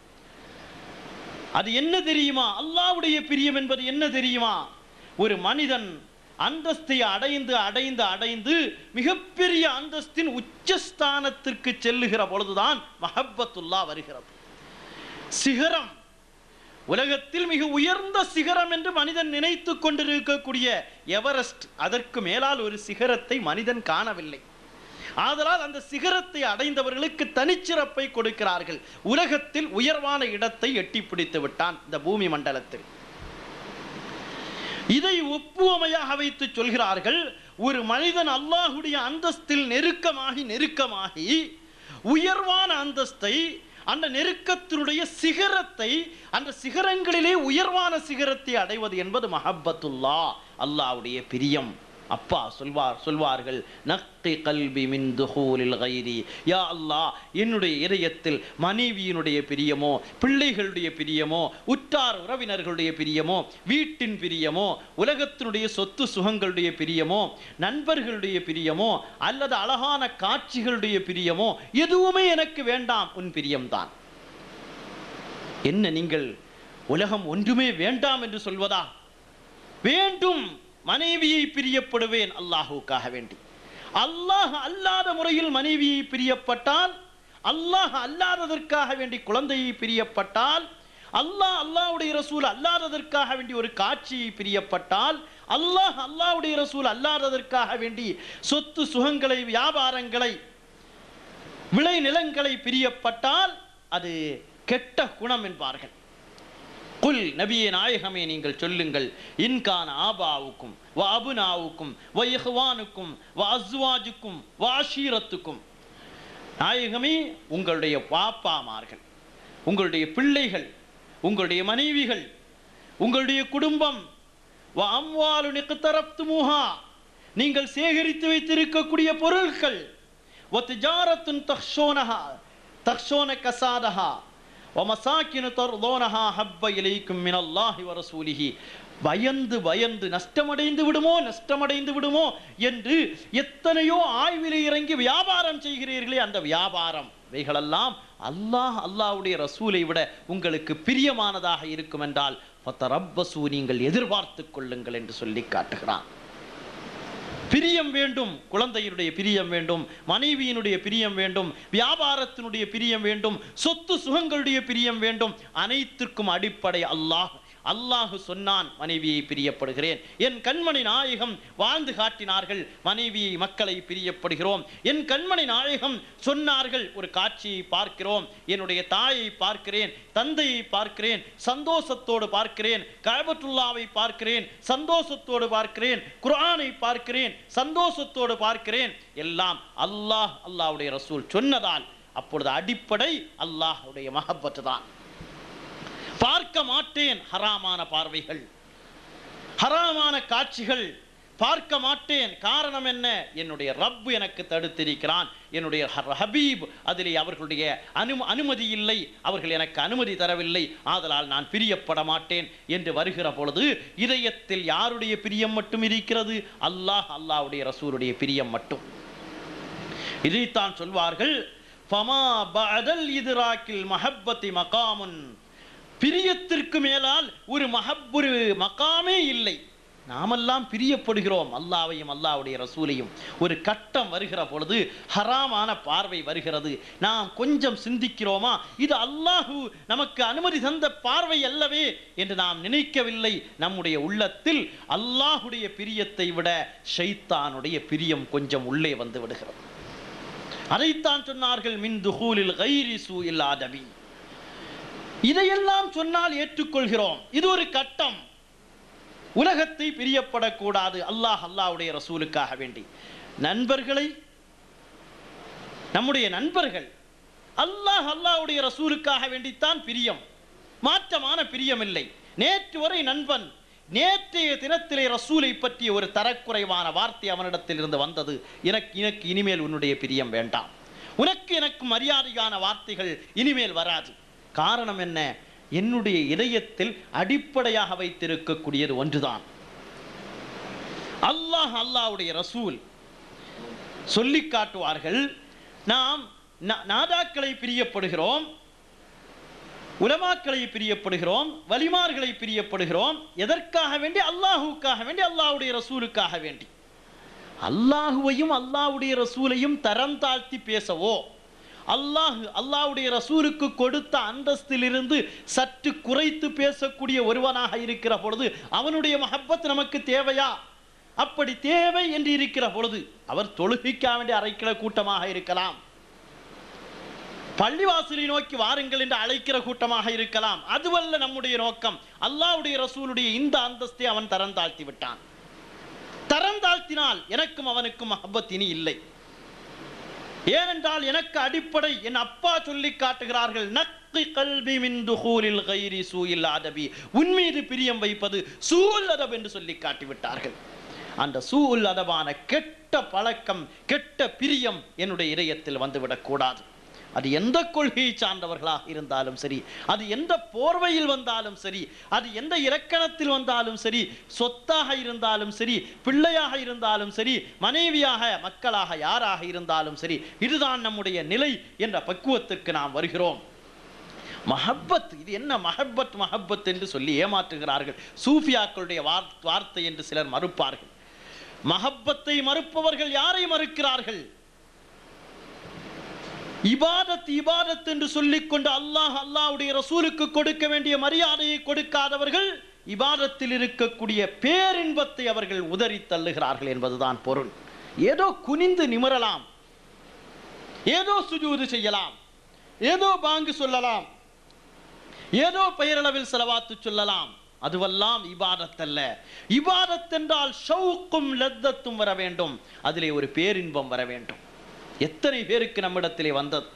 அது என்ன தெரியுமா அல்லாஹ்வுடைய பிரியம் என்பது என்ன தெரியுமா ஒரு மனிதன் அந்தஸ்தை அடைந்து அடைந்து அடைந்து மிகப்பெரிய அந்தஸ்தின் உச்சஸ்தானத்திற்கு செல்லுகிற பொழுதுதான் மஹப்பத்துல்லா வருகிறது சிகரம் உலகத்தில் மிக உயர்ந்த சிகரம் என்று மனிதன் நினைத்து கொண்டிருக்கக்கூடிய எவரெஸ்ட் அதற்கு மேலால் ஒரு சிகரத்தை மனிதன் காணவில்லை ஆதலால் அந்த சிகரத்தை அடைந்தவர்களுக்கு தனிச்சிறப்பை கொடுக்கிறார்கள் உலகத்தில் உயர்வான இடத்தை எட்டி பிடித்து விட்டான் இந்த பூமி மண்டலத்தில் இதை ஒப்புவமையாக வைத்து சொல்கிறார்கள் ஒரு மனிதன் அல்லாஹுடைய அந்தஸ்தில் நெருக்கமாகி நெருக்கமாகி உயர்வான அந்தஸ்தை அந்த நெருக்கத்தினுடைய சிகரத்தை அந்த சிகரங்களிலே உயர்வான சிகரத்தை அடைவது என்பது மஹப்பத்துல்லா அல்லாஹ்வுடைய பிரியம் அப்பா சொல்வார் சொல்வார்கள் நக்தி கல்வி மின் துஹூலில் கைரி யா அல்லாஹ் என்னுடைய இதயத்தில் மனைவியினுடைய பிரியமோ பிள்ளைகளுடைய பிரியமோ உற்றார் உறவினர்களுடைய பிரியமோ வீட்டின் பிரியமோ உலகத்தினுடைய சொத்து சுகங்களுடைய பிரியமோ நண்பர்களுடைய பிரியமோ அல்லது அழகான காட்சிகளுடைய பிரியமோ எதுவுமே எனக்கு வேண்டாம் உன் பிரியம்தான் என்ன நீங்கள் உலகம் ஒன்றுமே வேண்டாம் என்று சொல்வதா வேண்டும் மனைவியை பிரியப்படுவேன் அல்லாஹுக்காக வேண்டி அல்லாஹ் அல்லாத முறையில் மனைவியை பிரியப்பட்டால் அல்லாஹ் அல்லாததற்காக வேண்டி குழந்தையை பிரியப்பட்டால் அல்லாஹ் அல்லாஹ்வுடைய ரசூல் அல்லாததற்காக வேண்டி ஒரு காட்சியை பிரியப்பட்டால் அல்லாஹ் அல்லாஹ்வுடைய ரசூல் அல்லாததற்காக வேண்டி சொத்து சுகங்களை வியாபாரங்களை விளை நிலங்களை பிரியப்பட்டால் அது கெட்ட குணம் என்பார்கள் குல் நபியே நாயகமே நீங்கள் சொல்லுங்கள் இன்கான ஆபாவுக்கும் வ அபுனாவுக்கும் வ இஹ்வானுக்கும் வ அஸ்வாஜுக்கும் வ அஷீரத்துக்கும் நாயகமே உங்களுடைய பாப்பாமார்கள் உங்களுடைய பிள்ளைகள் உங்களுடைய மனைவிகள் உங்களுடைய குடும்பம் வ அம்வாலு நிக்தரப்துமுஹா நீங்கள் சேகரித்து வைத்திருக்கக்கூடிய பொருட்கள் வ திஜாரத்துன் தக்ஷோனஹா தக்ஷோன கசாதஹா வ மசாக்கினு தர்தோனஹா ஹப்ப இலைக்கும் மினல்லாஹி வ ரசூலிஹி பயந்து பயந்து நஷ்டமடைந்து விடுமோ நஷ்டமடைந்து விடுமோ என்று எத்தனையோ ஆய்விலே இறங்கி வியாபாரம் செய்கிறீர்களே அந்த வியாபாரம் இவைகளெல்லாம் அல்லாஹ் அல்லாஹ்வுடைய ரசூலை விட உங்களுக்கு பிரியமானதாக இருக்கும் என்றால் ஃபத்தரப்பசு நீங்கள் எதிர்பார்த்து கொள்ளுங்கள் என்று சொல்லி காட்டுகிறான் பிரியம் வேண்டும் குழந்தையினுடைய பிரியம் வேண்டும் மனைவியினுடைய பிரியம் வேண்டும் வியாபாரத்தினுடைய பிரியம் வேண்டும் சொத்து சுகங்களுடைய பிரியம் வேண்டும் அனைத்திற்கும் அடிப்படை அல்லாஹ் அல்லாஹ் சொன்னான் மனைவியை பிரியப்படுகிறேன் என் கண்மணி நாயகம் வாழ்ந்து காட்டினார்கள் மனைவியை மக்களை பிரியப்படுகிறோம் என் கண்மணி நாயகம் சொன்னார்கள் ஒரு காட்சியை பார்க்கிறோம் என்னுடைய தாயை பார்க்கிறேன் தந்தையை பார்க்கிறேன் சந்தோஷத்தோடு பார்க்கிறேன் கயபத்துல்லாவை பார்க்கிறேன் சந்தோஷத்தோடு பார்க்கிறேன் குர்ஆனை பார்க்கிறேன் சந்தோஷத்தோடு பார்க்கிறேன் எல்லாம் அல்லாஹ் அல்லாஹ்வுடைய ரசூல் சொன்னதால் அப்பொழுது அடிப்படை அல்லாஹ்வுடைய மஹப்பத்து தான் பார்க்க மாட்டேன் ஹராமான பார்வைகள் ஹராமான காட்சிகள் பார்க்க மாட்டேன் காரணம் என்ன என்னுடைய ரப்பு எனக்கு தடுத்திருக்கிறான் என்னுடைய ஹ- ஹபீப் அதிலே அவர்களுடைய அனு அனுமதி இல்லை அவர்கள் எனக்கு அனுமதி தரவில்லை ஆதலால் நான் பிரியப்பட மாட்டேன் என்று வருகிற பொழுது இதயத்தில் யாருடைய பிரியம் மட்டும் இருக்கிறது அல்லாஹ் அல்லாஹ்வுடைய ரசூலுடைய பிரியம் மட்டும் இதைத்தான் சொல்வார்கள் ஃபமா பஅதல் இத்ராக்கில் மஹப்பத்தி மகாமுன் பிரியத்திற்கு மேலால் ஒரு மஹப் ஒரு மகாமே இல்லை நாமெல்லாம் பிரியப்படுகிறோம் அல்லாவையும் அல்லாவுடைய ரசூலையும் ஒரு கட்டம் வருகிற பொழுது ஹராமான பார்வை வருகிறது நாம் கொஞ்சம் சிந்திக்கிறோமா இது அல்லாஹு நமக்கு அனுமதி தந்த பார்வை அல்லவே என்று நாம் நினைக்கவில்லை நம்முடைய உள்ளத்தில் அல்லாஹுடைய பிரியத்தை விட ஷைத்தானுடைய பிரியம் கொஞ்சம் உள்ளே வந்து விடுகிறது அதைத்தான் சொன்னார்கள் மின் துஹூலில் கைரி சூயில் ஆதவி இதையெல்லாம் சொன்னால் ஏற்றுக்கொள்கிறோம் இது ஒரு கட்டம் உலகத்தை பிரியப்படக்கூடாது அல்லாஹ் அல்லாஹ்வுடைய ரசூலுக்காக வேண்டி நண்பர்களை நம்முடைய நண்பர்கள் அல்லாஹ் அல்லாஹ்வுடைய ரசூலுக்காக வேண்டித்தான் பிரியம் மாற்றமான பிரியம் இல்லை நேற்று வரை நண்பன் நேற்றைய தினத்திலே ரசூலை பற்றிய ஒரு தரக்குறைவான வார்த்தை அவனிடத்தில் இருந்து வந்தது எனக்கு எனக்கு இனிமேல் உன்னுடைய பிரியம் வேண்டாம் உனக்கு எனக்கு மரியாதையான வார்த்தைகள் இனிமேல் வராது காரணம் என்ன என்னுடைய இதயத்தில் அடிப்படையாக வைத்திருக்கக்கூடியது ஒன்றுதான் அல்லாஹ் அல்லாஹ்வுடைய ரசூல் சொல்லி காட்டுவார்கள் நாம் நா- நாதாக்களை பிரியப்படுகிறோம் உலமாக்களை பிரியப்படுகிறோம் வலிமார்களை பிரியப்படுகிறோம் எதற்காக வேண்டி அல்லாஹுக்காக வேண்டி அல்லாஹ்வுடைய ரசூலுக்காக வேண்டி அல்லாஹுவையும் அல்லாஹ்வுடைய ரசூலையும் தரம் தாழ்த்தி பேசவோ அல்லாஹ் அல்லாஹ்வுடைய ரசூலுக்கு கொடுத்த அந்தஸ்திலிருந்து சற்று குறைத்து பேசக்கூடிய ஒருவனாக இருக்கிற பொழுது அவனுடைய மஹப்பத் நமக்கு தேவையா அப்படி தேவை என்று இருக்கிற பொழுது அவர் தொழுகைக்காக வேண்டிய அரைக்கிற கூட்டமாக இருக்கலாம் பள்ளிவாசலை நோக்கி வாருங்கள் என்று அழைக்கிற கூட்டமாக இருக்கலாம் அதுவல்ல நம்முடைய நோக்கம் அல்லாஹ்வுடைய ரசூலுடைய இந்த அந்தஸ்தை அவன் தரம் தாழ்த்தி விட்டான் தரம் தாழ்த்தினால் எனக்கும் அவனுக்கும் மஹப்பத் இனி இல்லை ஏனென்றால் எனக்கு அடிப்படை என் அப்பா சொல்லி காட்டுகிறார்கள் நக்கி கல்வி மின் துஹூலில் கைரி சூயில் அதபி உன் மீது பிரியம் வைப்பது சூல் அதப் என்று சொல்லி காட்டிவிட்டார்கள் அந்த சூல் அதபான கெட்ட பழக்கம் கெட்ட பிரியம் என்னுடைய இதயத்தில் வந்துவிடக் கூடாது அது எந்த கொள்கையை சார்ந்தவர்களாக இருந்தாலும் சரி அது எந்த போர்வையில் வந்தாலும் சரி அது எந்த இலக்கணத்தில் வந்தாலும் சரி சொத்தாக இருந்தாலும் சரி பிள்ளையாக இருந்தாலும் சரி மனைவியாக மக்களாக யாராக இருந்தாலும் சரி இதுதான் நம்முடைய நிலை என்ற பக்குவத்திற்கு நாம் வருகிறோம் மஹப்பத் இது என்ன மஹப்பத் மஹப்பத் என்று சொல்லி ஏமாற்றுகிறார்கள் சூஃபியாக்களுடைய வார்- வார்த்தை என்று சிலர் மறுப்பார்கள் மஹப்பத்தை மறுப்பவர்கள் யாரை மறுக்கிறார்கள் இபாதத் இபாதத் என்று சொல்லிக்கொண்டு அல்லாஹ் அல்லாஹ்வுடைய ரசூலுக்கு கொடுக்க வேண்டிய மரியாதையை கொடுக்காதவர்கள் இபாதத்தில் இருக்கக்கூடிய பேரின்பத்தை அவர்கள் உதறி தள்ளுகிறார்கள் என்பதுதான் பொருள் ஏதோ குனிந்து நிமிரலாம் ஏதோ சுஜூது செய்யலாம் ஏதோ பாங்கு சொல்லலாம் ஏதோ பெயரளவில் செலவாத்து சொல்லலாம் அதுவெல்லாம் இபாதத் அல்ல இபாதத் என்றால் ஷவுக்கும் லத்தத்தும் வர வேண்டும் அதிலே ஒரு பேரின்பம் வர வேண்டும் எத்தனை பேருக்கு நம்மிடத்திலே வந்தது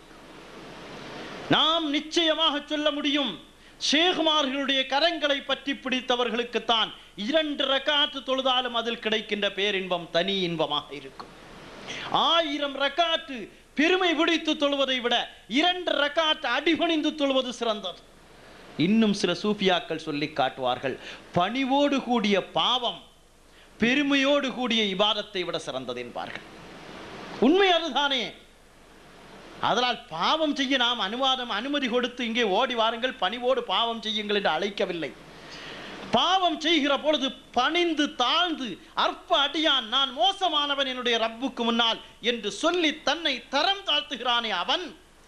நாம் நிச்சயமாக சொல்ல முடியும் ஷேகுமார்களுடைய கரங்களை பற்றி பிடித்தவர்களுக்குத்தான் இரண்டு ரக்காத்து தொழுதாலும் அதில் கிடைக்கின்ற பேரின்பம் தனி இன்பமாக இருக்கும் ஆயிரம் ரக்காத்து பெருமை பிடித்து தொழுவதை விட இரண்டு ரக்காத்து அடிபணிந்து தொழுவது சிறந்தது இன்னும் சில சூஃபியாக்கள் சொல்லி காட்டுவார்கள் பணிவோடு கூடிய பாவம் பெருமையோடு கூடிய இபாதத்தை விட சிறந்தது என்பார்கள் உண்மை அதுதானே அதனால் பாவம் செய்ய நாம் அனுவாதம் அனுமதி கொடுத்து இங்கே ஓடி வாருங்கள் பணிவோடு பாவம் செய்யுங்கள் என்று அழைக்கவில்லை பாவம் செய்கிற பொழுது பணிந்து தாழ்ந்து அற்ப அடியான் நான் மோசமானவன் என்னுடைய ரப்புக்கு முன்னால் என்று சொல்லி தன்னை தரம் தாழ்த்துகிறானே அவன்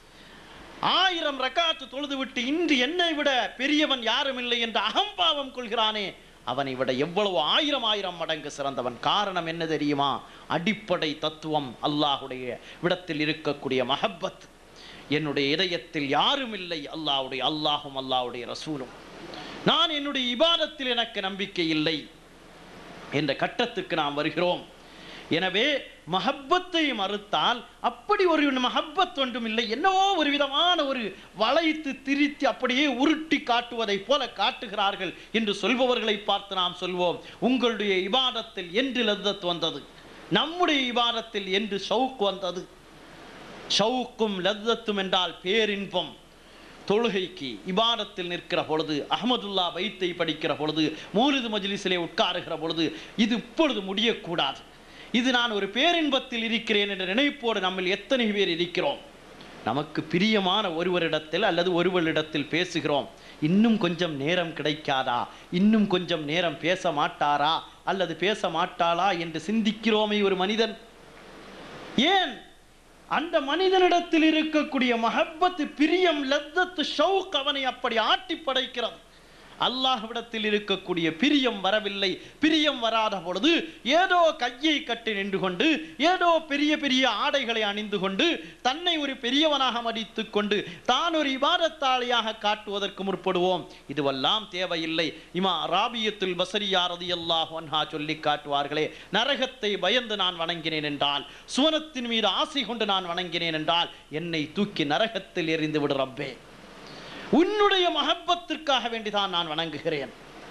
ஆயிரம் ரக்காத்து தொழுதுவிட்டு இன்று என்னை விட பெரியவன் யாரும் இல்லை என்று அகம்பாவம் கொள்கிறானே அவனை விட எவ்வளவு ஆயிரம் ஆயிரம் மடங்கு சிறந்தவன் காரணம் என்ன தெரியுமா அடிப்படை தத்துவம் அல்லாஹுடைய விடத்தில் இருக்கக்கூடிய மஹப்பத் என்னுடைய இதயத்தில் யாரும் இல்லை அல்லாஹ்வுடைய அல்லாஹும் அல்லாஹ்வுடைய ரசூலும் நான் என்னுடைய இபாதத்தில் எனக்கு நம்பிக்கை இல்லை என்ற கட்டத்துக்கு நாம் வருகிறோம் எனவே மஹப்பத்தை மறுத்தால் அப்படி ஒரு மஹப்பத் ஒன்றும் இல்லை என்னவோ ஒரு விதமான ஒரு வளைத்து திரித்து அப்படியே உருட்டி காட்டுவதைப் போல காட்டுகிறார்கள் என்று சொல்பவர்களை பார்த்து நாம் சொல்வோம் உங்களுடைய இபாதத்தில் என்று லத்தத் வந்தது நம்முடைய இபாதத்தில் என்று ஷவுக் வந்தது ஷவுக்கும் லத்தத்தும் என்றால் பேரின்பம் தொழுகைக்கு இபாதத்தில் நிற்கிற பொழுது அஹமதுல்லா வைத்தை படிக்கிற பொழுது மூலிது மஜ்லிஸிலே உட்காருகிற பொழுது இது இப்பொழுது முடியக்கூடாது இது நான் ஒரு பேரின்பத்தில் இருக்கிறேன் என்ற நினைப்போடு நம்மில் எத்தனை பேர் இருக்கிறோம் நமக்கு பிரியமான ஒருவரிடத்தில் அல்லது ஒருவரிடத்தில் பேசுகிறோம் இன்னும் கொஞ்சம் நேரம் கிடைக்காதா இன்னும் கொஞ்சம் நேரம் பேச மாட்டாரா அல்லது பேச மாட்டாளா என்று சிந்திக்கிறோமே ஒரு மனிதன் ஏன் அந்த மனிதனிடத்தில் இருக்கக்கூடிய மஹப்பத்து பிரியம் லத்தத்து ஷவுக் அவனை அப்படி ஆட்டி படைக்கிறது அல்லாஹ்விடத்தில் இருக்கக்கூடிய பிரியம் வரவில்லை பிரியம் வராத பொழுது ஏதோ கையை கட்டி நின்று கொண்டு ஏதோ பெரிய பெரிய ஆடைகளை அணிந்து கொண்டு தன்னை ஒரு பெரியவனாக மதித்துக் கொண்டு தான் ஒரு இபாதத்தாளியாக காட்டுவதற்கு முற்படுவோம் இதுவெல்லாம் தேவையில்லை இமா ராபியத்துல் பசரியா ரதியல்லாஹு அன்ஹா சொல்லி காட்டுவார்களே நரகத்தை பயந்து நான் வணங்கினேன் என்றால் சுவனத்தின் மீது ஆசை கொண்டு நான் வணங்கினேன் என்றால் என்னை தூக்கி நரகத்தில் எறிந்து விடு ரப்பே உன்னுடைய மகப்பத்திற்காக வேண்டிதான் நான் வணங்குகிறேன்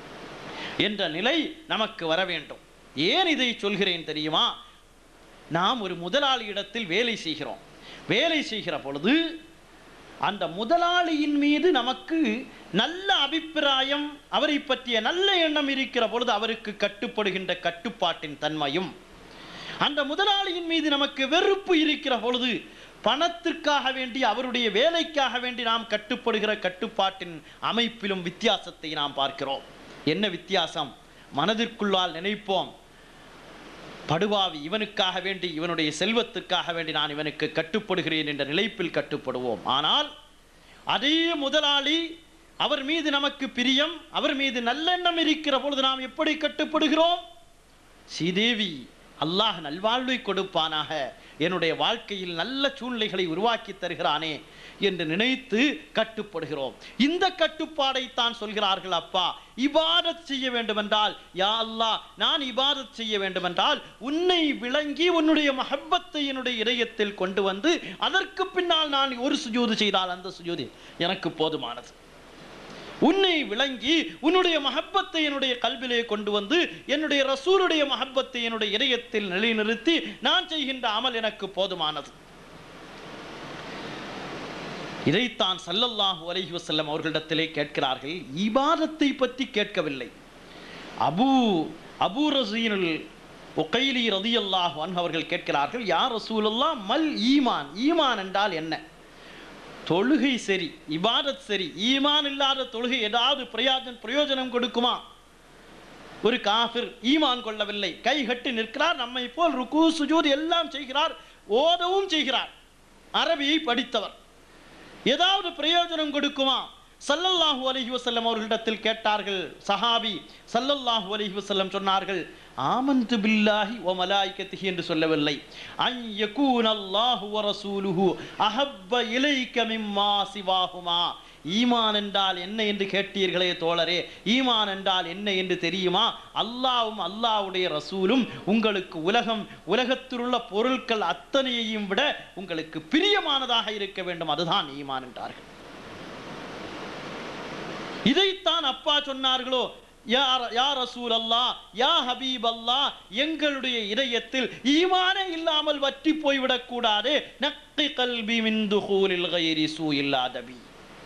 என்ற நிலை நமக்கு வர வேண்டும் ஏன் இதை சொல்கிறேன் தெரியுமா நாம் ஒரு முதலாளி இடத்தில் வேலை செய்கிறோம் வேலை செய்கிற பொழுது அந்த முதலாளியின் மீது நமக்கு நல்ல அபிப்பிராயம் அவரை பற்றிய நல்ல எண்ணம் இருக்கிற பொழுது அவருக்கு கட்டுப்படுகின்ற கட்டுப்பாட்டின் தன்மையும் அந்த முதலாளியின் மீது நமக்கு வெறுப்பு இருக்கிற பொழுது பணத்திற்காக வேண்டி அவருடைய வேலைக்காக வேண்டி நாம் கட்டுப்படுகிற கட்டுப்பாட்டின் அமைப்பிலும் வித்தியாசத்தை நாம் பார்க்கிறோம் என்ன வித்தியாசம் மனதிற்குள்ளால் நினைப்போம் படுவாவி இவனுக்காக வேண்டி இவனுடைய செல்வத்துக்காக வேண்டி நான் இவனுக்கு கட்டுப்படுகிறேன் என்ற நிலைப்பில் கட்டுப்படுவோம் ஆனால் அதே முதலாளி அவர் மீது நமக்கு பிரியம் அவர் மீது நல்லெண்ணம் இருக்கிற பொழுது நாம் எப்படி கட்டுப்படுகிறோம் ஸ்ரீதேவி அல்லாஹ் நல்வாழ்வை கொடுப்பானாக என்னுடைய வாழ்க்கையில் நல்ல சூழ்நிலைகளை உருவாக்கி தருகிறானே என்று நினைத்து கட்டுப்படுகிறோம் இந்த கட்டுப்பாடை தான் சொல்கிறார்கள் அப்பா இபாதத் செய்ய வேண்டுமென்றால் யா அல்லாஹ் நான் இபாதத் செய்ய வேண்டுமென்றால் உன்னை விளங்கி உன்னுடைய மஹப்பத்தை என்னுடைய இதயத்தில் கொண்டு வந்து அதற்கு பின்னால் நான் ஒரு சுஜூது செய்தால் அந்த சுஜூது எனக்கு போதுமானது உன்னை விளங்கி உன்னுடைய மஹப்பத்தை என்னுடைய கல்விலே கொண்டு வந்து என்னுடைய ரசூலுடைய மஹப்பத்தை என்னுடைய இதயத்தில் நிலைநிறுத்தி நான் செய்கின்ற அமல் எனக்கு போதுமானது இதைத்தான் சல்லல்லாஹு அலைஹி வஸல்லம் அவர்களிடத்திலே கேட்கிறார்கள் இபாதத்தை பற்றி கேட்கவில்லை அபூ அபூ ரசீனுல் உகைலி ரதியல்லாஹு அன்ஹு அவர்கள் கேட்கிறார்கள் யார் ரசூலுல்லாஹ் மல் ஈமான் ஈமான் என்றால் என்ன தொழுகை சரி இபாதத் சரி ஈமான் இல்லாத தொழுகை ஏதாவது பிரயோஜனம் பிரயோஜனம் கொடுக்குமா ஒரு காஃபிர் ஈமான் கொள்ளவில்லை கை கட்டி நிற்கிறார் நம்மை போல் ருக்கு சுஜூத் எல்லாம் செய்கிறார் ஓதவும் செய்கிறார் அரபியை படித்தவர் ஏதாவது பிரயோஜனம் கொடுக்குமா சல்லல்லாஹு அலைஹி வஸல்லம் அவர்களிடத்தில் கேட்டார்கள் சஹாபி சல்லல்லாஹு அலைஹி வஸல்லம் சொன்னார்கள் ஆமன்து பில்லாஹி வ மலாயிகத்திஹி என்று சொல்லவில்லை அன் யகூன அல்லாஹு வ ரசூலுஹு அஹப்ப இலைக்க மிம்மா சிவாஹுமா ஈமான் என்றால் என்ன என்று கேட்டீர்களே தோழரே ஈமான் என்றால் என்ன என்று தெரியுமா அல்லாவும் அல்லாஹ்வுடைய ரசூலும் உங்களுக்கு உலகம் உலகத்தில் உள்ள பொருட்கள் அத்தனையையும் விட உங்களுக்கு பிரியமானதாக இருக்க வேண்டும் அதுதான் ஈமான் என்றார்கள் இதைத்தான் அப்பா சொன்னார்களோ யா ர- யா ரசூல் அல்லா யா ஹபீப் அல்லா எங்களுடைய இதயத்தில் ஈமானே இல்லாமல் வற்றி போய்விடக் கூடாது நக்கி கல்வி மின் துஹூலில் கைரி சூயில்லாதபி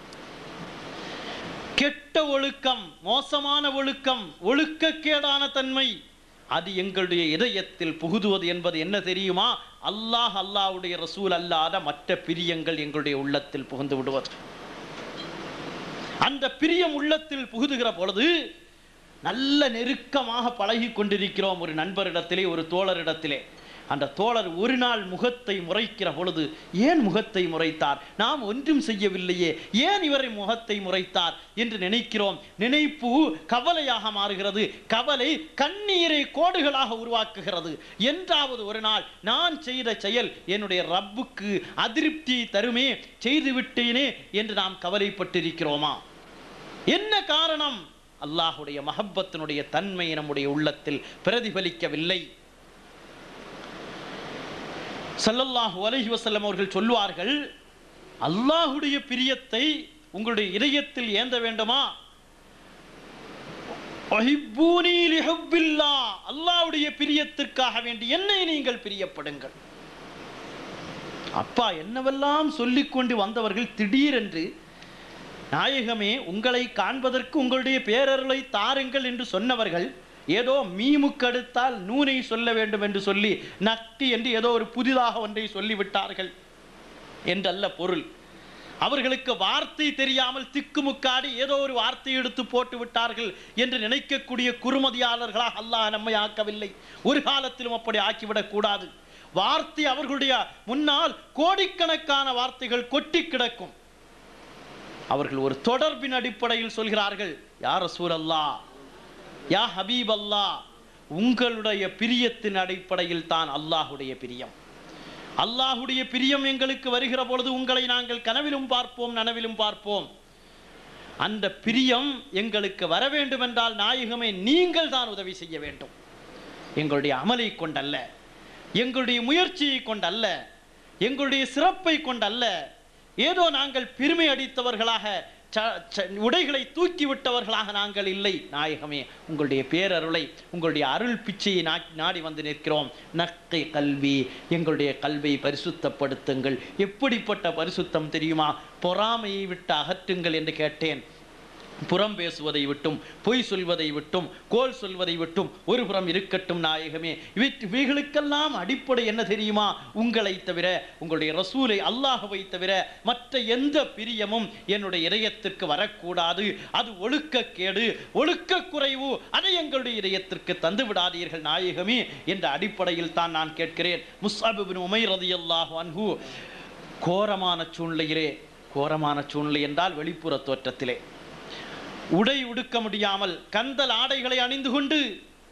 கெட்ட ஒழுக்கம் மோசமான ஒழுக்கம் ஒழுக்கக்கேடான தன்மை அது எங்களுடைய இதயத்தில் புகுதுவது என்பது என்ன தெரியுமா அல்லாஹ் அல்லாஹ்வுடைய ரசூல் அல்லாத மற்ற பிரியங்கள் எங்களுடைய உள்ளத்தில் புகுந்து விடுவது அந்த பிரியம் உள்ளத்தில் புகுதுகிற பொழுது நல்ல நெருக்கமாக பழகி கொண்டிருக்கிறோம் ஒரு நண்பரிடத்திலே ஒரு தோழரிடத்திலே அந்த தோழர் ஒரு நாள் முகத்தை முறைக்கிற பொழுது ஏன் முகத்தை முறைத்தார் நாம் ஒன்றும் செய்யவில்லையே ஏன் இவரை முகத்தை முறைத்தார் என்று நினைக்கிறோம் நினைப்பு கவலையாக மாறுகிறது கவலை கண்ணீரை கோடுகளாக உருவாக்குகிறது என்றாவது ஒரு நாள் நான் செய்த செயல் என்னுடைய ரப்புக்கு அதிருப்தி தருமே செய்து விட்டேனே என்று நாம் கவலைப்பட்டிருக்கிறோமா என்ன காரணம் அல்லாஹுடைய மஹப்பத்தினுடைய தன்மை நம்முடைய உள்ளத்தில் பிரதிபலிக்கவில்லை ஸல்லல்லாஹு அலைஹி வஸல்லம் அவர்கள் சொல்வார்கள் அல்லாஹுடைய பிரியத்தை உங்களுடைய இதயத்தில் ஏந்த வேண்டுமா அஹிப்பூனி லிஹுப்பில்லா அல்லாஹ்வுடைய பிரியத்திற்காக வேண்டி என்னை நீங்கள் பிரியப்படுங்கள் அப்பா என்னவெல்லாம் சொல்லிக்கொண்டு வந்தவர்கள் திடீரென்று நாயகமே உங்களை காண்பதற்கு உங்களுடைய பேரருளை தாருங்கள் என்று சொன்னவர்கள் ஏதோ மீமுக்கடுத்தால் நூனை சொல்ல வேண்டும் என்று சொல்லி நக்தி என்று ஏதோ ஒரு புதிதாக ஒன்றை சொல்லிவிட்டார்கள் என்றல்ல பொருள் அவர்களுக்கு வார்த்தை தெரியாமல் திக்குமுக்காடி ஏதோ ஒரு வார்த்தை எடுத்து போட்டு விட்டார்கள் என்று நினைக்கக்கூடிய குறுமதியாளர்களாக அல்லாஹ் நம்மை ஆக்கவில்லை ஒரு காலத்திலும் அப்படி ஆக்கிவிடக் கூடாது வார்த்தை அவர்களுடைய முன்னால் கோடிக்கணக்கான வார்த்தைகள் கொட்டி கிடக்கும் அவர்கள் ஒரு தொடர்பின் அடிப்படையில் சொல்கிறார்கள் யார் ரசூல் அல்லா யா ஹபீப் அல்லா உங்களுடைய பிரியத்தின் அடிப்படையில் தான் அல்லாஹுடைய பிரியம் அல்லாஹுடைய பிரியம் எங்களுக்கு வருகிற பொழுது உங்களை நாங்கள் கனவிலும் பார்ப்போம் நனவிலும் பார்ப்போம் அந்த பிரியம் எங்களுக்கு வர வேண்டும் என்றால் நாயகமே நீங்கள் தான் உதவி செய்ய வேண்டும் எங்களுடைய அமலை கொண்டல்ல எங்களுடைய முயற்சியை கொண்டல்ல எங்களுடைய சிறப்பை கொண்டல்ல ஏதோ நாங்கள் பெருமை அடித்தவர்களாக ச- ச- உடைகளை தூக்கி விட்டவர்களாக நாங்கள் இல்லை நாயகமே உங்களுடைய பேரருளை உங்களுடைய அருள் பிச்சையை நா- நாடி வந்து நிற்கிறோம் நக்கை கல்வி எங்களுடைய கல்வியை பரிசுத்தப்படுத்துங்கள் எப்படிப்பட்ட பரிசுத்தம் தெரியுமா பொறாமையை விட்டு அகற்றுங்கள் என்று கேட்டேன் புறம் பேசுவதை விட்டும் பொய் சொல்வதை விட்டும் கோல் சொல்வதை விட்டும் ஒரு புறம் இருக்கட்டும் நாயகமே இவற்று- இவைகளுக்கெல்லாம் அடிப்படை என்ன தெரியுமா உங்களை தவிர உங்களுடைய ரசூலை அல்லாஹவை தவிர மற்ற எந்த பிரியமும் என்னுடைய இதயத்திற்கு வரக்கூடாது அது ஒழுக்கக்கேடு ஒழுக்க குறைவு அதை எங்களுடைய இதயத்திற்கு தந்து விடாதீர்கள் நாயகமே என்ற அடிப்படையில் தான் நான் கேட்கிறேன் முஸ்அபின் உமை ரதியல்லாஹு அன்ஹு கோரமான சூழ்நிலையிலே கோரமான சூழ்நிலை என்றால் வெளிப்புற தோற்றத்திலே உடை உடுக்க முடியாமல் கந்தல் ஆடைகளை அணிந்து கொண்டு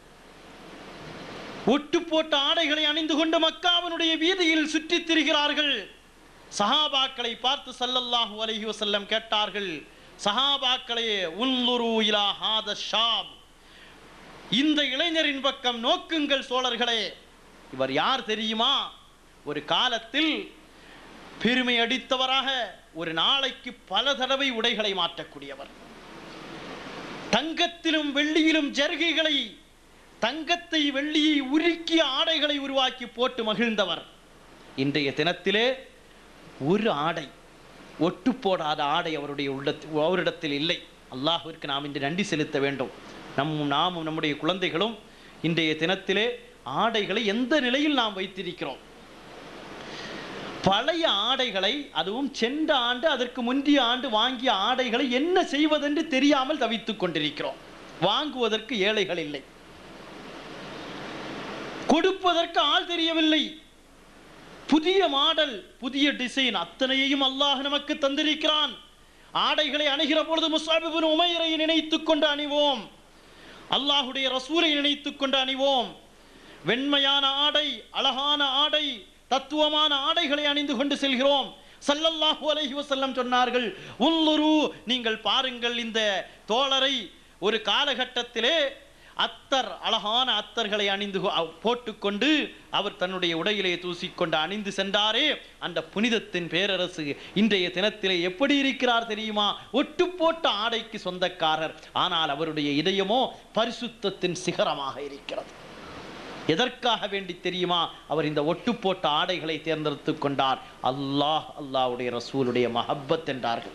ஒட்டு போட்ட ஆடைகளை அணிந்து கொண்டு மக்காவினுடைய வீதியில் சுற்றித் திரிகிறார்கள் சஹாபாக்களை பார்த்து ஸல்லல்லாஹு அலைஹி வஸல்லம் கேட்டார்கள் சஹாபாக்களே உன்லுரு இலா ஹாத ஷாப் இந்த இளைஞரின் பக்கம் நோக்குங்கள் சோழர்களே இவர் யார் தெரியுமா ஒரு காலத்தில் பெருமை அடித்தவராக ஒரு நாளைக்கு பல தடவை உடைகளை மாற்றக்கூடியவர் தங்கத்திலும் வெள்ளியிலும் ஜருகைகளை தங்கத்தை வெள்ளியை உருக்கிய ஆடைகளை உருவாக்கி போட்டு மகிழ்ந்தவர் இன்றைய தினத்திலே ஒரு ஆடை ஒட்டு போடாத ஆடை அவருடைய உள்ளத்தில் அவரிடத்தில் இல்லை அல்லாஹ்விற்கு நாம் இன்று நன்றி செலுத்த வேண்டும் நம் நாமும் நம்முடைய குழந்தைகளும் இன்றைய தினத்திலே ஆடைகளை எந்த நிலையில் நாம் வைத்திருக்கிறோம் பழைய ஆடைகளை அதுவும் சென்ற ஆண்டு அதற்கு முந்தைய ஆண்டு வாங்கிய ஆடைகளை என்ன செய்வதென்று தெரியாமல் தவித்துக் கொண்டிருக்கிறோம் வாங்குவதற்கு ஏழைகள் இல்லை கொடுப்பதற்கு ஆள் தெரியவில்லை புதிய மாடல் புதிய டிசைன் அத்தனையையும் அல்லாஹ் நமக்கு தந்திருக்கிறான் ஆடைகளை அணுகிற பொழுது முசாபிபின் உமையரை நினைத்துக் கொண்டு அணிவோம் அல்லாஹுடைய ரசூலை நினைத்துக் கொண்டு அணிவோம் வெண்மையான ஆடை அழகான ஆடை தத்துவமான ஆடைகளை அணிந்து கொண்டு செல்கிறோம் ஸல்லல்லாஹு அலைஹி வஸல்லம் சொன்னார்கள் உல்லுரு நீங்கள் பாருங்கள் இந்த தோழரை ஒரு காலகட்டத்திலே அத்தர் அழகான அத்தர்களை அணிந்து கொ- அவ்- போட்டுக்கொண்டு அவர் தன்னுடைய உடையிலே தூசிக்கொண்டு அணிந்து சென்றாரே அந்த புனிதத்தின் பேரரசு இன்றைய தினத்திலே எப்படி இருக்கிறார் தெரியுமா ஒட்டு போட்ட ஆடைக்கு சொந்தக்காரர் ஆனால் அவருடைய இதயமோ பரிசுத்தத்தின் சிகரமாக இருக்கிறது எதற்காக வேண்டி தெரியுமா அவர் இந்த ஒட்டு போட்ட ஆடைகளை தேர்ந்தெடுத்துக் கொண்டார் அல்லாஹ் அல்லாஹ்வுடைய ரசூலுடைய மஹப்பத் என்றார்கள்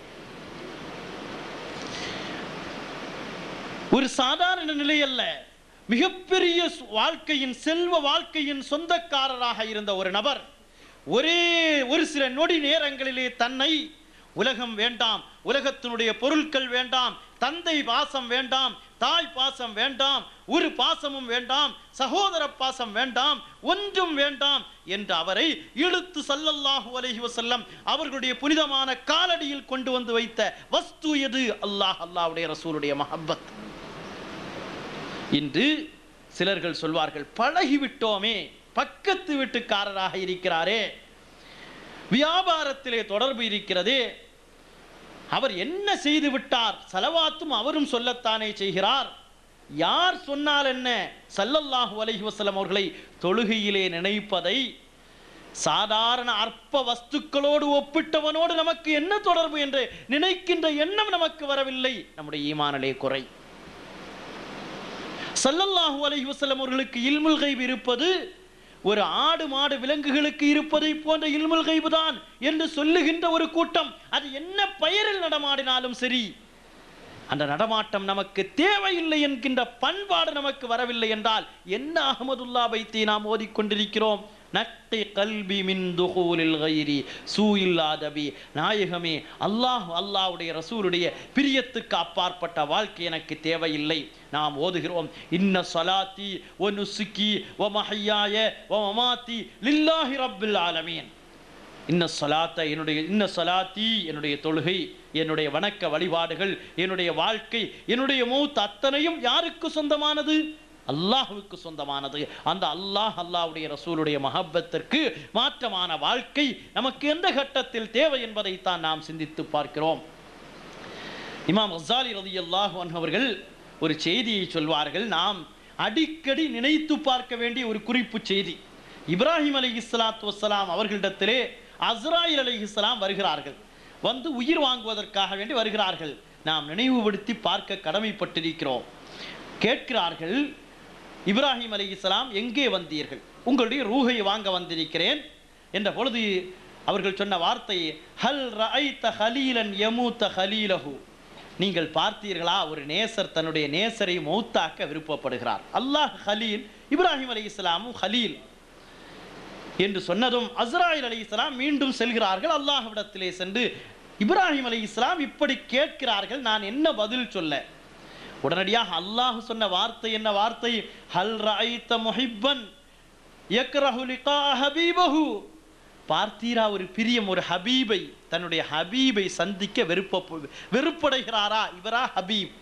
ஒரு சாதாரண நிலை அல்ல மிகப்பெரிய சு- வாழ்க்கையின் செல்வ வாழ்க்கையின் சொந்தக்காரராக இருந்த ஒரு நபர் ஒரே ஒரு சில நொடி நேரங்களிலே தன்னை உலகம் வேண்டாம் உலகத்தினுடைய பொருட்கள் வேண்டாம் தந்தை பாசம் வேண்டாம் தாய் பாசம் வேண்டாம் ஒரு பாசமும் வேண்டாம் சகோதர பாசம் வேண்டாம் ஒன்றும் வேண்டாம் என்று அவரை இழுத்து சல்லல்லாஹு அலைஹி வஸல்லம் அவர்களுடைய புனிதமான காலடியில் கொண்டு வந்து வைத்த வஸ்து எது அல்லாஹ் அல்லாஹ்வுடைய ரசூலுடைய மஹப்பத் இன்று சிலர்கள் சொல்வார்கள் பழகிவிட்டோமே பக்கத்து வீட்டுக்காரராக இருக்கிறாரே வியாபாரத்திலே தொடர்பு இருக்கிறதே அவர் என்ன செய்து விட்டார் சலவாத்தும் அவரும் சொல்லத்தானே செய்கிறார் யார் சொன்னால் என்ன சல்லல்லாஹு அலைஹி வஸல்லம் அவர்களை தொழுகையிலே நினைப்பதை சாதாரண அற்ப வஸ்துக்களோடு ஒப்பிட்டவனோடு நமக்கு என்ன தொடர்பு என்று நினைக்கின்ற எண்ணம் நமக்கு வரவில்லை நம்முடைய ஈமானிலே குறை சல்லல்லாஹு அலைஹி வஸல்லம் அவர்களுக்கு இல்முல் கைப் இருப்பது ஒரு ஆடு மாடு விலங்குகளுக்கு இருப்பதை போன்ற இல்முல் கைபு தான் என்று சொல்லுகின்ற ஒரு கூட்டம் அது என்ன பெயரில் நடமாடினாலும் சரி அந்த நடமாட்டம் நமக்கு தேவையில்லை என்கின்ற பண்பாடு நமக்கு வரவில்லை என்றால் என்ன அகமதுல்லா பைத்தி நாம் ஓதிக்கொண்டிருக்கிறோம் நட்டை கல்வி மின் துகூலில் கைரி சூயில்லாதபி நாயகமே அல்லாஹ் அல்லாஹ்வுடைய ரசூலுடைய பிரியத்துக்கு அப்பாற்பட்ட வாழ்க்கை எனக்கு தேவையில்லை நாம் ஓதுகிறோம் இன்ன சலாத்தி ஒ நுசுக்கி ஒ மஹையாய ஒ மமாத்தி லில்லாஹி ரப்பில் ஆலமீன் இன்ன சலாத்த என்னுடைய இன்ன சலாத்தி என்னுடைய தொழுகை என்னுடைய வணக்க வழிபாடுகள் என்னுடைய வாழ்க்கை என்னுடைய மௌத் அத்தனையும் யாருக்கு சொந்தமானது அல்லாஹ்வுக்கு சொந்தமானது அந்த அல்லாஹ் அல்லாஹ்வுடைய ரசூலுடைய மஹப்பத்திற்கு மாற்றமான வாழ்க்கை நமக்கு எந்த கட்டத்தில் தேவை என்பதைத்தான் நாம் சிந்தித்து பார்க்கிறோம் இமாம் அஸ்ஸாலி ரலியல்லாஹு அன்ஹு அவர்கள் ஒரு செய்தியை சொல்வார்கள் நாம் அடிக்கடி நினைத்து பார்க்க வேண்டிய ஒரு குறிப்பு செய்தி இப்ராஹிம் அலை இஸ்லாத்து வஸ்ஸலாம் அவர்களிடத்திலே அஸ்ராயில் அலை இஸ்லாம் வருகிறார்கள் வந்து உயிர் வாங்குவதற்காக வேண்டி வருகிறார்கள் நாம் நினைவுபடுத்தி பார்க்க கடமைப்பட்டிருக்கிறோம் கேட்கிறார்கள் இப்ராஹிம் அலை இஸ்லாம் எங்கே வந்தீர்கள் உங்களுடைய ரூஹை வாங்க வந்திருக்கிறேன் என்ற பொழுது அவர்கள் சொன்ன வார்த்தை ஹல் ரஐத ஹலீலன் யமூத்த ஹலீலஹு நீங்கள் பார்த்தீர்களா ஒரு நேசர் தன்னுடைய நேசரை மௌத்தாக்க விருப்பப்படுகிறார் அல்லாஹ் ஹலீல் இப்ராஹிம் அலை இஸ்லாமும் ஹலீல் என்று சொன்னதும் அஸ்ராயில் அலி இஸ்லாம் மீண்டும் செல்கிறார்கள் அல்லாஹ்விடத்திலே சென்று இப்ராஹிம் அலை இஸ்லாம் இப்படி கேட்கிறார்கள் நான் என்ன பதில் சொல்ல உடனடியாக அல்லாஹ் சொன்ன வார்த்தை என்ன வார்த்தை ஹல் ரஐத்த முஹிப்பன் யக்ரஹு லிகா ஹபீபஹு பார்த்தீரா ஒரு பிரியம் ஒரு ஹபீபை தன்னுடைய ஹபீபை சந்திக்க வெறுப்ப வெறுப்படைகிறாரா இவரா ஹபீப்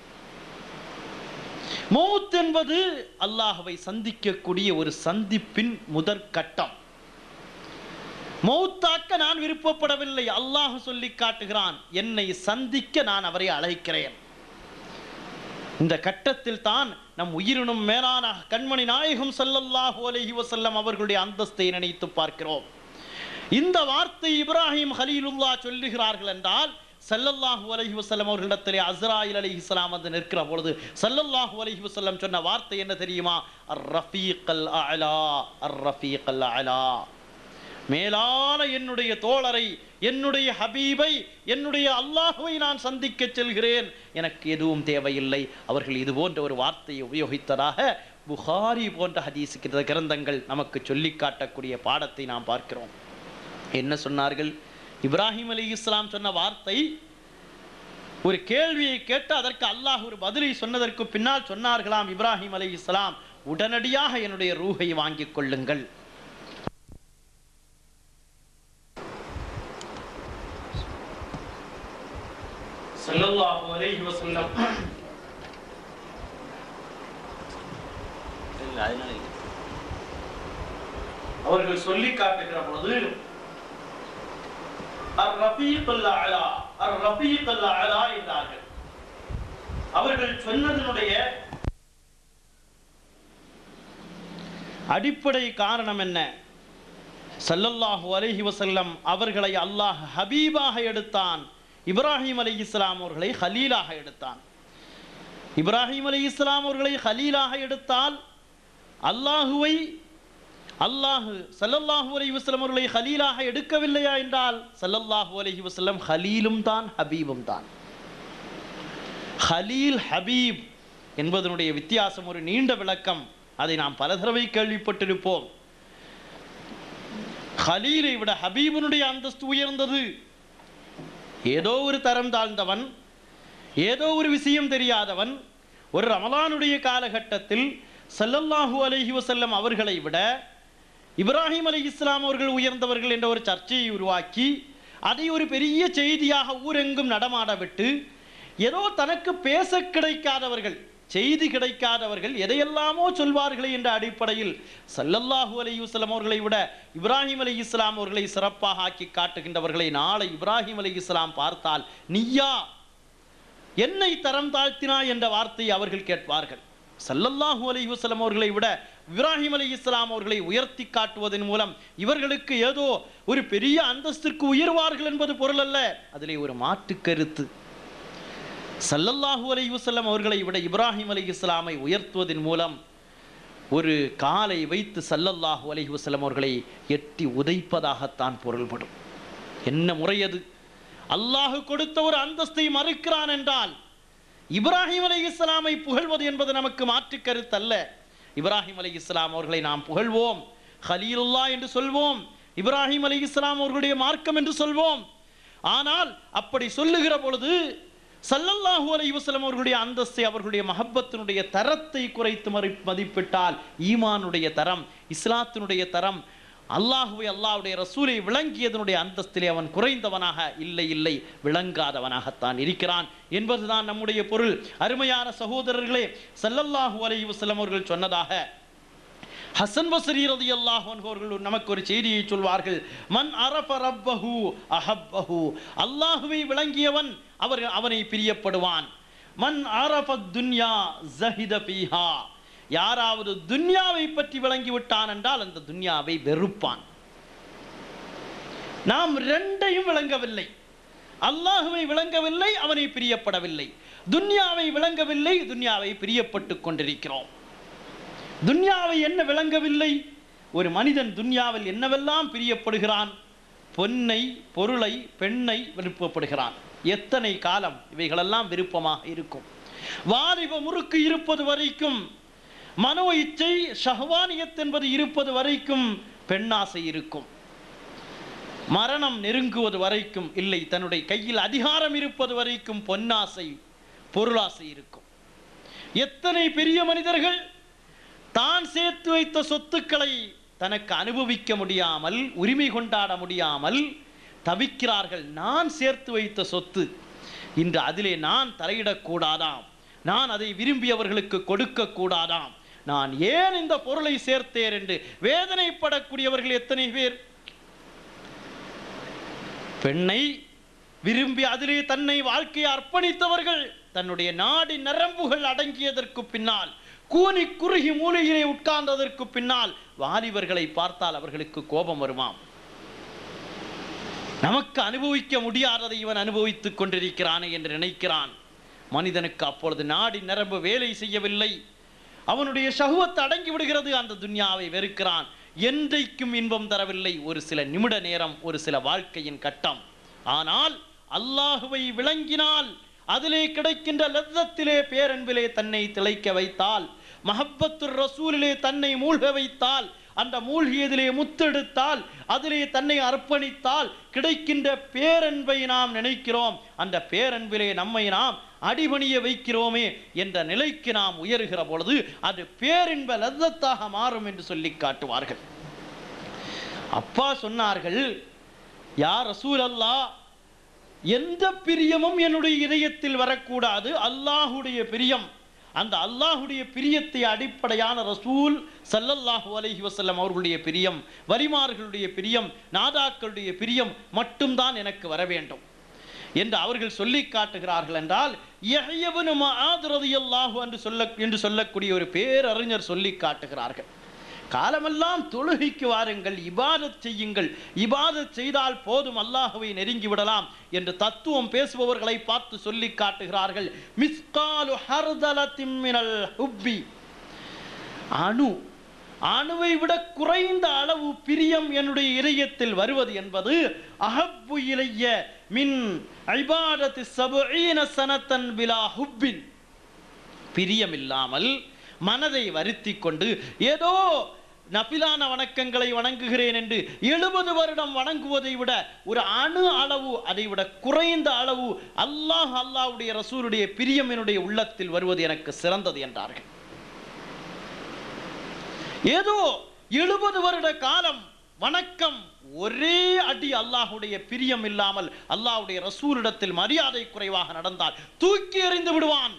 மௌத் என்பது அல்லாஹ்வை சந்திக்கக்கூடிய ஒரு சந்திப்பின் முதற் கட்டம் மௌத்தாக்க நான் விருப்பப்படவில்லை அல்லாஹ் சொல்லி காட்டுகிறான் என்னை சந்திக்க நான் அவரை அழைக்கிறேன் இந்த கட்டத்தில் தான் நம் உயிரினும் மேலான கண்மணி நாயகம் ஸல்லல்லாஹு அலைஹி வஸல்லம் அவர்களுடைய அந்தஸ்தை நினைத்து பார்க்கிறோம் இந்த வார்த்தை இப்ராஹிம் ஹலீலுல்லா சொல்லுகிறார்கள் என்றால் ஸல்லல்லாஹு அலைஹி வஸல்லம் அவர்களிடத்திலே அஸ்ராயில் அலைஹிஸ்ஸலாம் வந்து நிற்கிற பொழுது ஸல்லல்லாஹு அலைஹி வஸல்லம் சொன்ன வார்த்தை என்ன தெரியுமா அர் ரஃபீக்கல் அலா அர் ரஃபீக்கல் அலா மேலான என்னுடைய தோழரை என்னுடைய ஹபீபை என்னுடைய அல்லாஹுவை நான் சந்திக்க செல்கிறேன் எனக்கு எதுவும் தேவையில்லை அவர்கள் இது போன்ற ஒரு வார்த்தையை உபயோகித்ததாக புகாரி போன்ற ஹதீஸ் கிர- கிரந்தங்கள் நமக்கு சொல்லி காட்டக்கூடிய பாடத்தை நாம் பார்க்கிறோம் என்ன சொன்னார்கள் இப்ராஹிம் அலி இஸ்லாம் சொன்ன வார்த்தை ஒரு கேள்வியை கேட்டு அதற்கு அல்லாஹ் ஒரு பதிலை சொன்னதற்கு பின்னால் சொன்னார்களாம் இப்ராஹிம் அலி இஸ்லாம் உடனடியாக என்னுடைய ரூஹை வாங்கிக் கொள்ளுங்கள் ஸல்லல்லாஹு அலைஹி வஸல்லம் இல்ல அதனால இல்ல அவர்கள் சொல்லி காட்டுகிற பொழுது அர் ரஃபீக்குல் அலா அர் ரஃபீக்குல் அலா என்றார்கள் அவர்கள் சொன்னதனுடைய அடிப்படை காரணம் என்ன ஸல்லல்லாஹு அலைஹி வஸல்லம் அவர்களை அல்லாஹ் ஹபீபாக எடுத்தான் இப்ராஹிம் அலை இஸ்லாம் அவர்களை ஹலீலாக எடுத்தான் இப்ராஹிம் அலை இஸ்லாம் அவர்களை ஹலீலாக எடுத்தால் அல்லாஹுவை அல்லாஹு ஸல்லல்லாஹு அலைஹி வஸல்லம் அவர்களை ஹலீலாக எடுக்கவில்லையா என்றால் ஸல்லல்லாஹு அலைஹி வஸல்லம் ஹலீலும் தான் ஹபீபும் தான் ஹலீல் ஹபீப் என்பதனுடைய வித்தியாசம் ஒரு நீண்ட விளக்கம் அதை நாம் பல தடவை கேள்விப்பட்டிருப்போம் ஹலீலை விட ஹபீபனுடைய அந்தஸ்து உயர்ந்தது ஏதோ ஒரு தரம் தாழ்ந்தவன் ஏதோ ஒரு விஷயம் தெரியாதவன் ஒரு ரமலானுடைய காலகட்டத்தில் ஸல்லல்லாஹு அலைஹி வஸல்லம் அவர்களை விட இப்ராஹிம் அலை இஸ்லாம் அவர்கள் உயர்ந்தவர்கள் என்ற ஒரு சர்ச்சையை உருவாக்கி அதை ஒரு பெரிய செய்தியாக ஊரெங்கும் நடமாட விட்டு ஏதோ தனக்கு பேச கிடைக்காதவர்கள் செய்தி கிடைக்காதவர்கள் எதையெல்லாமோ சொல்வார்களே என்ற அடிப்படையில் ஸல்லல்லாஹு அலைஹி வஸல்லம் அவர்களை விட இப்ராஹிம் அலை இஸ்லாம் அவர்களை சிறப்பாக ஆக்கி காட்டுகின்றவர்களை நாளை இப்ராஹிம் அலை இஸ்லாம் பார்த்தால் நீயா என்னை தரம் தாழ்த்தினாய் என்ற வார்த்தையை அவர்கள் கேட்பார்கள் ஸல்லல்லாஹு அலைஹி வஸல்லம் அவர்களை விட இப்ராஹிம் அலை இஸ்லாம் அவர்களை உயர்த்தி காட்டுவதன் மூலம் இவர்களுக்கு ஏதோ ஒரு பெரிய அந்தஸ்திற்கு உயர்வார்கள் என்பது பொருள் அல்ல அதிலே ஒரு மாற்று கருத்து ஸல்லல்லாஹு அலைஹி வஸல்லம் அவர்களை விட இப்ராஹிம் அலை இஸ்லாமை உயர்த்துவதன் மூலம் ஒரு காலை வைத்து ஸல்லல்லாஹு அலைஹி வஸல்லம் அவர்களை எட்டி உதைப்பதாகத்தான் பொருள்படும் என்ன முறை அது அல்லாஹ் கொடுத்த ஒரு அந்தஸ்தை மறுக்கிறான் என்றால் இப்ராஹிம் அலை இஸ்லாமை புகழ்வது என்பது நமக்கு மாற்று கருத்தல்ல இப்ராஹிம் அலை இஸ்லாம் அவர்களை நாம் புகழ்வோம் ஹலீலுல்லா என்று சொல்வோம் இப்ராஹிம் அலை இஸ்லாம் அவர்களுடைய மார்க்கம் என்று சொல்வோம் ஆனால் அப்படி சொல்லுகிற பொழுது ஸல்லல்லாஹு அலைஹி வஸல்லம் அவர்களுடைய அந்தஸ்தை அவர்களுடைய மஹப்பத்தினுடைய தரத்தை குறைத்து மறி மதிப்பிட்டால் ஈமானுடைய தரம் இஸ்லாத்தினுடைய தரம் அல்லாஹுவை அல்லாஹ்வுடைய ரசூலை விளங்கியதனுடைய அந்தஸ்திலே அவன் குறைந்தவனாக இல்லை இல்லை விளங்காதவனாகத்தான் இருக்கிறான் என்பதுதான் நம்முடைய பொருள் அருமையான சகோதரர்களே ஸல்லல்லாஹு அலைஹி வஸல்லம் அவர்கள் சொன்னதாக ஹசன் பஸ்ரி ரலியல்லாஹு அன்ஹு அவர்கள் நமக்கு ஒரு செய்தியை சொல்வார்கள் மன் அரஃப ரப்பஹு அஹப்பஹு அல்லாஹுவை விளங்கியவன் அவர் அவனை பிரியப்படுவான் மன் அரஃப துன்யா ஜஹித பீஹா யாராவது துன்யாவை பற்றி விளங்கி விட்டான் என்றால் அந்த துன்யாவை வெறுப்பான் நாம் ரெண்டையும் விளங்கவில்லை அல்லாஹுவை விளங்கவில்லை அவனை பிரியப்படவில்லை துன்யாவை விளங்கவில்லை துன்யாவை பிரியப்பட்டு கொண்டிருக்கிறோம் துன்யாவை என்ன விளங்கவில்லை ஒரு மனிதன் துன்யாவில் என்னவெல்லாம் பிரியப்படுகிறான் பொன்னை பொருளை பெண்ணை விருப்பப்படுகிறான் எத்தனை காலம் இவைகளெல்லாம் விருப்பமாக இருக்கும் வாலிப முறுக்கு இருப்பது வரைக்கும் மனோ இச்சை ஷஹ்வானியத் என்பது இருப்பது வரைக்கும் பெண்ணாசை இருக்கும் மரணம் நெருங்குவது வரைக்கும் இல்லை தன்னுடைய கையில் அதிகாரம் இருப்பது வரைக்கும் பொன்னாசை பொருளாசை இருக்கும் எத்தனை பெரிய மனிதர்கள் தான் சேர்த்து வைத்த சொத்துக்களை தனக்கு அனுபவிக்க முடியாமல் உரிமை கொண்டாட முடியாமல் தவிக்கிறார்கள் நான் சேர்த்து வைத்த சொத்து இன்று அதிலே நான் தலையிடக்கூடாதாம் நான் அதை விரும்பியவர்களுக்கு கொடுக்க கூடாதாம் நான் ஏன் இந்த பொருளை சேர்த்தேன் என்று வேதனைப்படக்கூடியவர்கள் எத்தனை பேர் பெண்ணை விரும்பி அதிலே தன்னை வாழ்க்கையை அர்ப்பணித்தவர்கள் தன்னுடைய நாடி நரம்புகள் அடங்கியதற்கு பின்னால் கூனி குறுகி மூலையிலே உட்கார்ந்ததற்கு பின்னால் வாலிபர்களை பார்த்தால் அவர்களுக்கு கோபம் வருமாம் நமக்கு அனுபவிக்க முடியாததை இவன் அனுபவித்துக் கொண்டிருக்கிறானே என்று நினைக்கிறான் மனிதனுக்கு அப்பொழுது நாடி நரம்பு வேலை செய்யவில்லை அவனுடைய ஷஹுவத் அடங்கி விடுகிறது அந்த துன்யாவை வெறுக்கிறான் என்றைக்கும் இன்பம் தரவில்லை ஒரு சில நிமிட நேரம் ஒரு சில வாழ்க்கையின் கட்டம் ஆனால் அல்லாஹுவை விளங்கினால் அதிலே கிடைக்கின்ற லத்தத்திலே பேரன்பிலே தன்னை திளைக்க வைத்தால் மஹப்பத்து ரசூலிலே தன்னை மூழ்க வைத்தால் அந்த மூழ்கியதிலே முத்தெடுத்தால் அதிலே தன்னை அர்ப்பணித்தால் கிடைக்கின்ற பேரன்பை நாம் நினைக்கிறோம் அந்த பேரன்பிலே நம்மை நாம் அடிபணிய வைக்கிறோமே என்ற நிலைக்கு நாம் உயர்கிற பொழுது அது பேரின்ப லத்தத்தாக மாறும் என்று சொல்லி காட்டுவார்கள் அப்பா சொன்னார்கள் யார் ரசூல் அல்லாஹ் எந்த பிரியமும் என்னுடைய இதயத்தில் வரக்கூடாது அல்லாஹுடைய பிரியம் அந்த அல்லாஹுடைய பிரியத்தை அடிப்படையான ரசூல் ஸல்லல்லாஹு அலைஹி வஸல்லம் அவர்களுடைய பிரியம் வலிமார்களுடைய பிரியம் நாதாக்களுடைய பிரியம் மட்டும்தான் எனக்கு வர வேண்டும் என்று அவர்கள் சொல்லி காட்டுகிறார்கள் என்றால் யஹ்யபுனு மஆத் ரலியல்லாஹு என்று சொல்ல என்று சொல்லக்கூடிய ஒரு பேரறிஞர் சொல்லி காட்டுகிறார்கள் காலமெல்லாம் தொழுகைக்கு வாருங்கள் இபாதத் செய்யுங்கள் இபாதத் செய்தால் போதும் அல்லாஹுவை நெருங்கி விடலாம் என்று தத்துவம் பேசுபவர்களை பார்த்து சொல்லி காட்டுகிறார்கள் மிஸ்காலு ஹர்தலத்தின் மினல் ஹுப்பி அணு அணுவை விட குறைந்த அளவு பிரியம் என்னுடைய இதயத்தில் வருவது என்பது அஹப்பு இலைய மின் ஐபாதத்து சபுஈன சனத்தன் பிலா ஹுப்பின் பிரியம் இல்லாமல் மனதை வருத்தி கொண்டு ஏதோ நபிலான வணக்கங்களை வணங்குகிறேன் என்று எழுபது வருடம் வணங்குவதை விட ஒரு அணு அளவு அதை விட குறைந்த அளவு அல்லாஹ் அல்லாஹ்வுடைய ரசூலுடைய பிரியம் என்னுடைய உள்ளத்தில் வருவது எனக்கு சிறந்தது என்றார்கள் ஏதோ எழுபது வருட காலம் வணக்கம் ஒரே அடி அல்லாஹுடைய பிரியம் இல்லாமல் அல்லாஹ்வுடைய ரசூலிடத்தில் மரியாதை குறைவாக நடந்தால் தூக்கி எறிந்து விடுவான்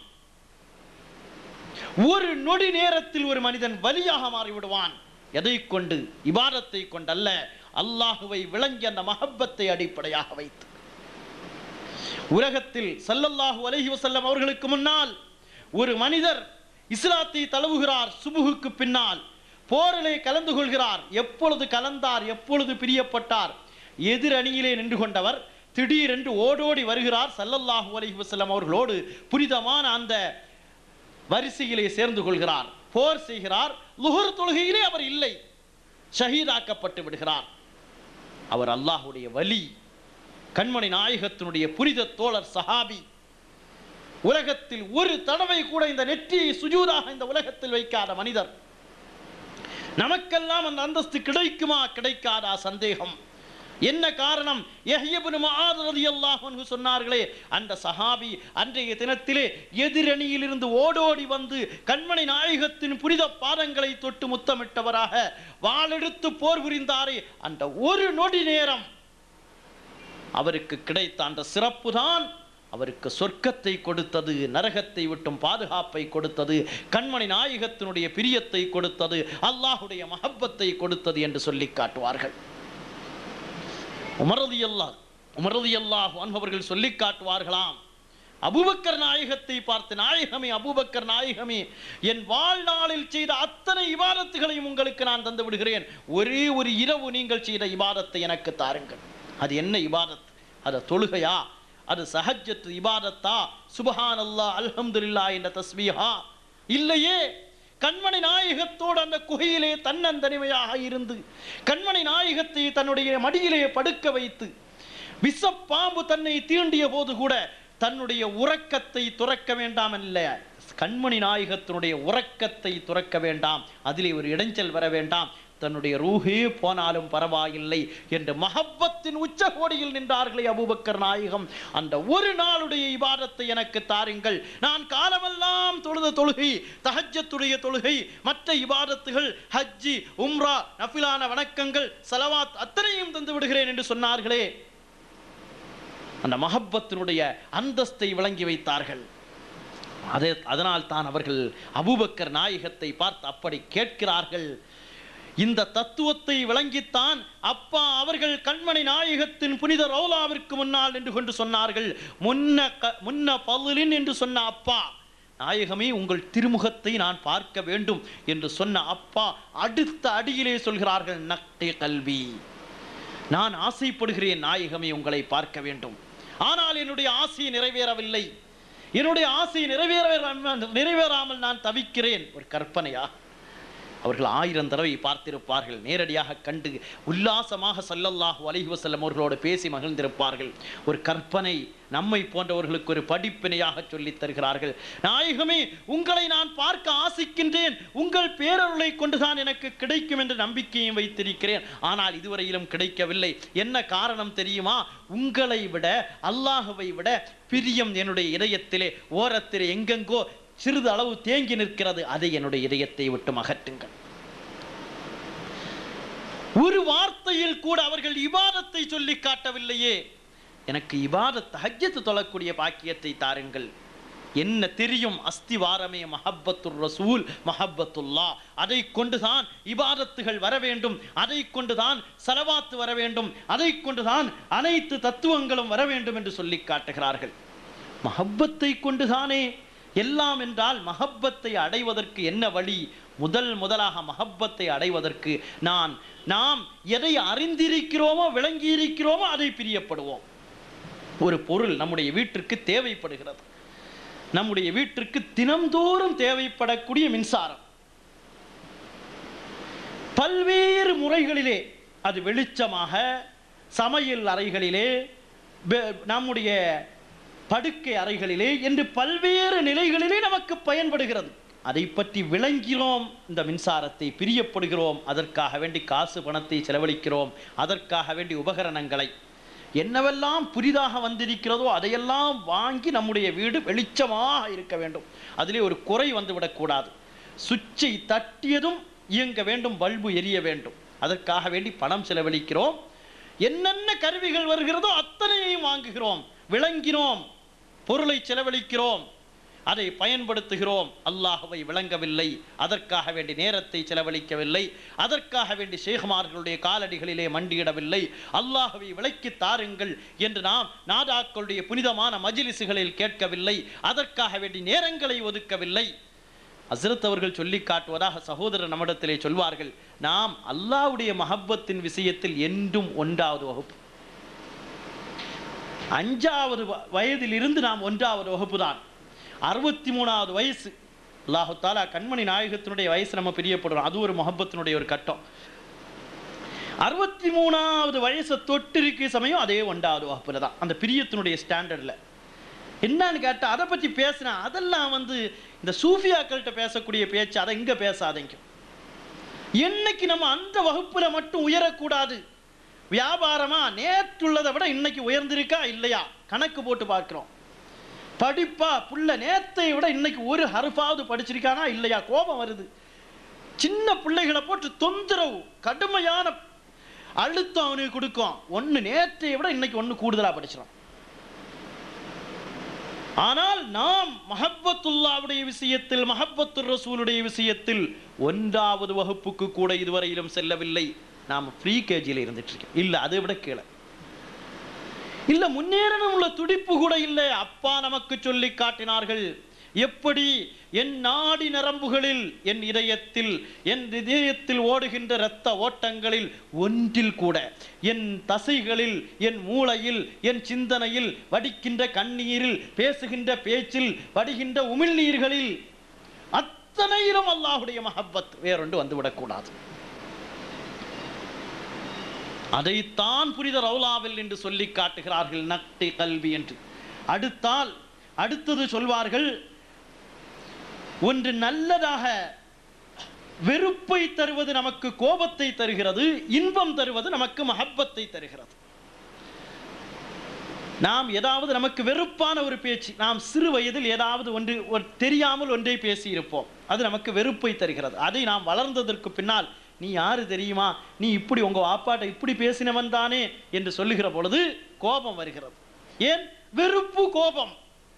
ஒரு நொடி நேரத்தில் ஒரு மனிதன் வலியாக மாறிவிடுவான் எதை கொண்டு இபாதத்தை கொண்டல்ல அல்லாஹுவை விளங்கி அந்த மஹப்பத்தை அடிப்படையாக வைத்து உலகத்தில் ஸல்லல்லாஹு அலைஹி வஸல்லம் அவர்களுக்கு முன்னால் ஒரு மனிதர் இஸ்லாத்தை தழுவுகிறார் சுபுகுக்கு பின்னால் போரிலே கலந்து கொள்கிறார் எப்பொழுது கலந்தார் எப்பொழுது பிரியப்பட்டார் எதிர் அணியிலே நின்று கொண்டவர் திடீரென்று ஓடோடி வருகிறார் ஸல்லல்லாஹு அலைஹி வஸல்லம் அவர்களோடு புனிதமான அந்த வரிசையிலே சேர்ந்து கொள்கிறார் போர் செய்கிறார் லுஹர் தொழுகையிலே அவர் இல்லை ஷஹீதாக்கப்பட்டு விடுகிறார் அவர் அல்லாஹ்வுடைய வலி கண்மணி நாயகத்தினுடைய புனித தோழர் சஹாபி உலகத்தில் ஒரு தடவை கூட இந்த நெற்றியை சுஜூதாக இந்த உலகத்தில் வைக்காத மனிதர் நமக்கெல்லாம் அந்த அந்தஸ்து கிடைக்குமா கிடைக்காதா சந்தேகம் என்ன காரணம் யஹ்யபுன் முஆத் ரலியல்லாஹு அன்ஹு சொன்னார்களே அந்த சஹாபி அன்றைய தினத்திலே எதிரணியில் இருந்து ஓடோடி வந்து கண்மணி நாயகத்தின் புனித பாதங்களை தொட்டு முத்தமிட்டவராக வாளெடுத்து போர் புரிந்தாரே அந்த ஒரு நொடி நேரம் அவருக்கு கிடைத்த அந்த சிறப்பு தான் அவருக்கு சொர்க்கத்தை கொடுத்தது நரகத்தை விட்டும் பாதுகாப்பை கொடுத்தது கண்மணி நாயகத்தினுடைய பிரியத்தை கொடுத்தது அல்லாஹுடைய மஹப்பத்தை கொடுத்தது என்று சொல்லி காட்டுவார்கள் உமரதி அல்லாஹ் உமரதி அல்லாஹ் அவர்கள் சொல்லி காட்டுவார்களாம் அபூபக்கர் நாயகத்தை பார்த்து நாயகமே அபூபக்கர் நாயகமே என் வாழ்நாளில் செய்த அத்தனை இபாதத்துகளையும் உங்களுக்கு நான் தந்து விடுகிறேன் ஒரே ஒரு இரவு நீங்கள் செய்த இபாதத்தை எனக்கு தாருங்கள் அது என்ன இபாதத் அது தொழுகையா அது சஹஜத் இபாதத்தா சுபஹான் அல்லாஹ் அல்ஹம்துலில்லாஹ் என்ற தஸ்பீஹா இல்லையே கண்மணி நாயகத்தோடு அந்த குகையிலே தன்னந்தனிமையாக இருந்து கண்மணி நாயகத்தை தன்னுடைய மடியிலே படுக்க வைத்து விஷப்பாம்பு தன்னை தீண்டிய போது கூட தன்னுடைய உறக்கத்தை துறக்க வேண்டாம் அல்ல கண்மணி நாயகத்தினுடைய உறக்கத்தை துறக்க வேண்டாம் அதிலே ஒரு இடைஞ்சல் வர வேண்டாம் தன்னுடைய ரூஹே போனாலும் பரவாயில்லை என்று மஹப்பத்தின் உச்சகோடியில் நின்றார்களே அபூபக்கர் நாயகம் அந்த ஒரு நாளுடைய இபாதத்தை எனக்கு தாருங்கள் நான் காலமெல்லாம் தொழுத தொழுகை தஹஜத்துடைய தொழுகை மற்ற இபாதத்துகள் ஹஜ்ஜி உம்ரா நஃபிலான வணக்கங்கள் சலவாத் அத்தனையும் தந்து விடுகிறேன் என்று சொன்னார்களே அந்த மஹப்பத்தினுடைய அந்தஸ்தை விளங்கி வைத்தார்கள் அதே அதனால் தான் அவர்கள் அபூபக்கர் நாயகத்தை பார்த்து அப்படி கேட்கிறார்கள் இந்த தத்துவத்தை விளங்கித்தான் அப்பா அவர்கள் கண்மணி நாயகத்தின் புனித ரௌலாவிற்கு முன்னால் நின்று கொண்டு சொன்னார்கள் முன்ன க- முன்ன பல்லின் என்று சொன்ன அப்பா நாயகமே உங்கள் திருமுகத்தை நான் பார்க்க வேண்டும் என்று சொன்ன அப்பா அடுத்த அடியிலே சொல்கிறார்கள் நக்டி கல்வி நான் ஆசைப்படுகிறேன் நாயகமே உங்களை பார்க்க வேண்டும் ஆனால் என்னுடைய ஆசை நிறைவேறவில்லை என்னுடைய ஆசை நிறைவேற நிறைவேறாமல் நான் தவிக்கிறேன் ஒரு கற்பனையா அவர்கள் ஆயிரம் தடவை பார்த்திருப்பார்கள் நேரடியாக கண்டு உல்லாசமாக ஸல்லல்லாஹு அலைஹி வஸல்லம் அவர்களோடு பேசி மகிழ்ந்திருப்பார்கள் ஒரு கற்பனை நம்மை போன்றவர்களுக்கு ஒரு படிப்பினையாக சொல்லித் தருகிறார்கள் நாயகமே உங்களை நான் பார்க்க ஆசிக்கின்றேன் உங்கள் பேரருளை கொண்டுதான் எனக்கு கிடைக்கும் என்ற நம்பிக்கையும் வைத்திருக்கிறேன் ஆனால் இதுவரையிலும் கிடைக்கவில்லை என்ன காரணம் தெரியுமா உங்களை விட அல்லாஹுவை விட பிரியம் என்னுடைய இதயத்திலே ஓரத்திலே எங்கெங்கோ சிறிது அளவு தேங்கி நிற்கிறது அதை என்னுடைய இதயத்தை விட்டு அகற்றுங்கள் ஒரு வார்த்தையில் கூட அவர்கள் இபாதத்தை சொல்லி காட்டவில்லையே எனக்கு இபாதத் ஹஜ்ஜத்து தொழக்கூடிய பாக்கியத்தை தாருங்கள் என்ன தெரியும் அஸ்திவாரமே மஹப்பத்துர் ரசூல் மஹப்பத்துல்லா அதை கொண்டுதான் இபாதத்துகள் வர வேண்டும் அதை கொண்டுதான் சலவாத்து வர வேண்டும் அதை கொண்டுதான் அனைத்து தத்துவங்களும் வர வேண்டும் என்று சொல்லி காட்டுகிறார்கள் மஹப்பத்தை கொண்டுதானே எல்லாம் என்றால் மஹப்பத்தை அடைவதற்கு என்ன வழி முதல் முதலாக மஹப்பத்தை அடைவதற்கு நான் நாம் எதை அறிந்திருக்கிறோமோ விளங்கி இருக்கிறோமோ அதை பிரியப்படுவோம் ஒரு பொருள் நம்முடைய வீட்டிற்கு தேவைப்படுகிறது நம்முடைய வீட்டிற்கு தினம்தோறும் தேவைப்படக்கூடிய மின்சாரம் பல்வேறு முறைகளிலே அது வெளிச்சமாக சமையல் அறைகளிலே வெ- நம்முடைய படுக்கை அறைகளிலே என்று பல்வேறு நிலைகளிலே நமக்கு பயன்படுகிறது அதை பற்றி விளங்கிறோம் இந்த மின்சாரத்தை பிரியப்படுகிறோம் அதற்காக வேண்டி காசு பணத்தை செலவழிக்கிறோம் அதற்காக வேண்டி உபகரணங்களை என்னவெல்லாம் புதிதாக வந்திருக்கிறதோ அதையெல்லாம் வாங்கி நம்முடைய வீடு வெளிச்சமாக இருக்க வேண்டும் அதிலே ஒரு குறை வந்துவிடக்கூடாது சுவிட்சை தட்டியதும் இயங்க வேண்டும் பல்பு எரிய வேண்டும் அதற்காக வேண்டி பணம் செலவழிக்கிறோம் என்னென்ன கருவிகள் வருகிறதோ அத்தனையையும் வாங்குகிறோம் விளங்கினோம் பொருளை செலவழிக்கிறோம் அதை பயன்படுத்துகிறோம் அல்லாஹ்வை விளங்கவில்லை அதற்காக வேண்டி நேரத்தை செலவழிக்கவில்லை அதற்காக வேண்டி ஷேகுமார்களுடைய காலடிகளிலே மண்டியிடவில்லை அல்லாஹ்வை விளக்கி தாருங்கள் என்று நாம் நாதாக்களுடைய புனிதமான மஜிலிசுகளில் கேட்கவில்லை அதற்காக வேண்டி நேரங்களை ஒதுக்கவில்லை ஹஸ்ரத் அவர்கள் சொல்லி காட்டுவதாக சகோதரர் நம்மிடத்திலே சொல்வார்கள் நாம் அல்லாஹ்வுடைய மஹப்பத்தின் விஷயத்தில் என்றும் ஒன்றாவது வகுப்பு அஞ்சாவது வ- வயதிலிருந்து நாம் ஒன்றாவது வகுப்பு தான் அறுபத்தி மூணாவது வயசு அல்லாஹு தாலா கண்மணி நாயகத்தினுடைய வயசு நம்ம பிரியப்படுறோம் அது ஒரு முகப்பத்தினுடைய ஒரு கட்டம் அறுபத்தி மூணாவது வயசை தொட்டிருக்க சமயம் அதே ஒன்றாவது வகுப்புல தான் அந்த பிரியத்தினுடைய ஸ்டாண்டர்டில் என்னன்னு கேட்டால் அதை பற்றி பேசினா அதெல்லாம் வந்து இந்த சூஃபியாக்கள்கிட்ட பேசக்கூடிய பேச்சு அதை இங்கே பேசாதீங்க என்னைக்கு நம்ம அந்த வகுப்புல மட்டும் உயரக்கூடாது வியாபாரமா நேற்றுள்ளதை விட இன்னைக்கு உயர்ந்திருக்கா இல்லையா கணக்கு போட்டு பார்க்கிறோம் படிப்பா புள்ள நேத்தை விட இன்னைக்கு ஒரு ஹருஃபாவது படிச்சிருக்கானா இல்லையா கோபம் வருது சின்ன பிள்ளைகளை போட்டு தொந்தரவு கடுமையான அழுத்தம் அவனுக்கு கொடுக்கும் ஒன்று நேற்றை விட இன்னைக்கு ஒன்று கூடுதலா படிச்சிடும் ஆனால் நாம் மஹப்பத்துல்லாவுடைய விஷயத்தில் மஹப்பத்துர் ரசூலுடைய விஷயத்தில் ஒன்றாவது வகுப்புக்கு கூட இதுவரையிலும் செல்லவில்லை நாம் ஃப்ரீ கேஜியில் இருந்துட்டு இருக்கோம் இல்லை அதை விட கீழே இல்ல முன்னேறணும் உள்ள துடிப்பு கூட இல்லை அப்பா நமக்கு சொல்லி காட்டினார்கள் எப்படி என் நாடி நரம்புகளில் என் இதயத்தில் என் இதயத்தில் ஓடுகின்ற இரத்த ஓட்டங்களில் ஒன்றில் கூட என் தசைகளில் என் மூளையில் என் சிந்தனையில் வடிக்கின்ற கண்ணீரில் பேசுகின்ற பேச்சில் வடிகின்ற உமிழ்நீர்களில் அத்தனையிலும் அல்லாஹுடைய மஹப்பத் வேறொன்று வந்துவிடக்கூடாது அதைத்தான் புனித ரவுலாவில் என்று சொல்லி காட்டுகிறார்கள் நக்தி கல்வி என்று அடுத்தால் அடுத்தது சொல்வார்கள் ஒன்று நல்லதாக வெறுப்பை தருவது நமக்கு கோபத்தை தருகிறது இன்பம் தருவது நமக்கு மஹப்பத்தை தருகிறது நாம் ஏதாவது நமக்கு வெறுப்பான ஒரு பேச்சு நாம் சிறு வயதில் ஏதாவது ஒன்று ஒரு தெரியாமல் ஒன்றை பேசியிருப்போம் அது நமக்கு வெறுப்பை தருகிறது அதை நாம் வளர்ந்ததற்கு பின்னால் நீ யாரு தெரியுமா நீ இப்படி உங்க வாப்பாட்ட இப்படி பேசினவன் தானே என்று சொல்லுகிற பொழுது கோபம் வருகிறது ஏன் வெறுப்பு கோபம்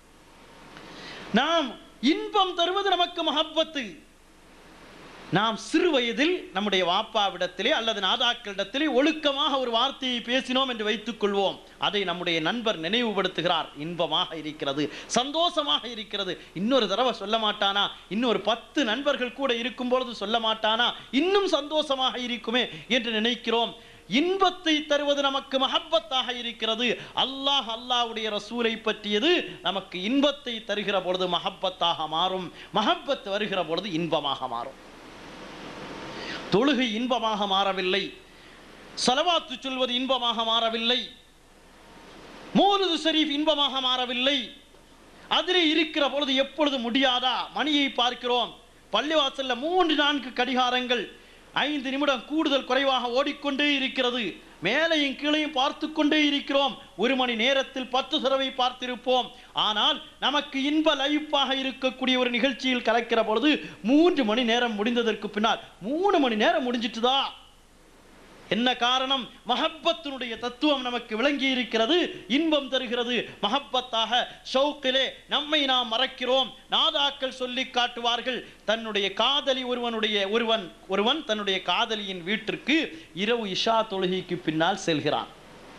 நாம் இன்பம் தருவது நமக்கு மஹப்பத்து நாம் சிறு வயதில் நம்முடைய வாப்பாவிடத்திலே அல்லது நாதாக்களிடத்திலே ஒழுக்கமாக ஒரு வார்த்தையை பேசினோம் என்று வைத்துக் கொள்வோம் அதை நம்முடைய நண்பர் நினைவுபடுத்துகிறார் இன்பமாக இருக்கிறது சந்தோஷமாக இருக்கிறது இன்னொரு தடவை சொல்ல மாட்டானா இன்னொரு பத்து நண்பர்கள் கூட இருக்கும் பொழுது சொல்ல மாட்டானா இன்னும் சந்தோஷமாக இருக்குமே என்று நினைக்கிறோம் இன்பத்தை தருவது நமக்கு மஹப்பத்தாக இருக்கிறது அல்லாஹ் அல்லாஹ்வுடைய ரசூலை பற்றியது நமக்கு இன்பத்தை தருகிற பொழுது மஹப்பத்தாக மாறும் மஹப்பத் வருகிற பொழுது இன்பமாக மாறும் தொழுகை இன்பமாக மாறவில்லை சலவாத்து சொல்வது இன்பமாக மாறவில்லை மோலுது ஷரீஃப் இன்பமாக மாறவில்லை அதிலே இருக்கிற பொழுது எப்பொழுது முடியாதா மணியை பார்க்கிறோம் பள்ளிவாசல்ல மூன்று நான்கு கடிகாரங்கள் ஐந்து நிமிடம் கூடுதல் குறைவாக ஓடிக்கொண்டே இருக்கிறது மேலையும் கீழையும் பார்த்து கொண்டே இருக்கிறோம் ஒரு மணி நேரத்தில் பத்து தடவை பார்த்திருப்போம் ஆனால் நமக்கு இன்ப லைப்பாக இருக்கக்கூடிய ஒரு நிகழ்ச்சியில் கலக்கிற பொழுது மூன்று மணி நேரம் முடிந்ததற்கு பின்னால் மூணு மணி நேரம் முடிஞ்சிட்டுதா என்ன காரணம் மஹப்பத்தினுடைய தத்துவம் நமக்கு விளங்கி இருக்கிறது இன்பம் தருகிறது மஹப்பத்தாக ஷௌக்கிலே நம்மை நாம் மறக்கிறோம் நாதாக்கள் சொல்லி காட்டுவார்கள் தன்னுடைய காதலி ஒருவனுடைய ஒருவன் ஒருவன் தன்னுடைய காதலியின் வீட்டிற்கு இரவு இஷா தொழுகைக்கு பின்னால் செல்கிறான்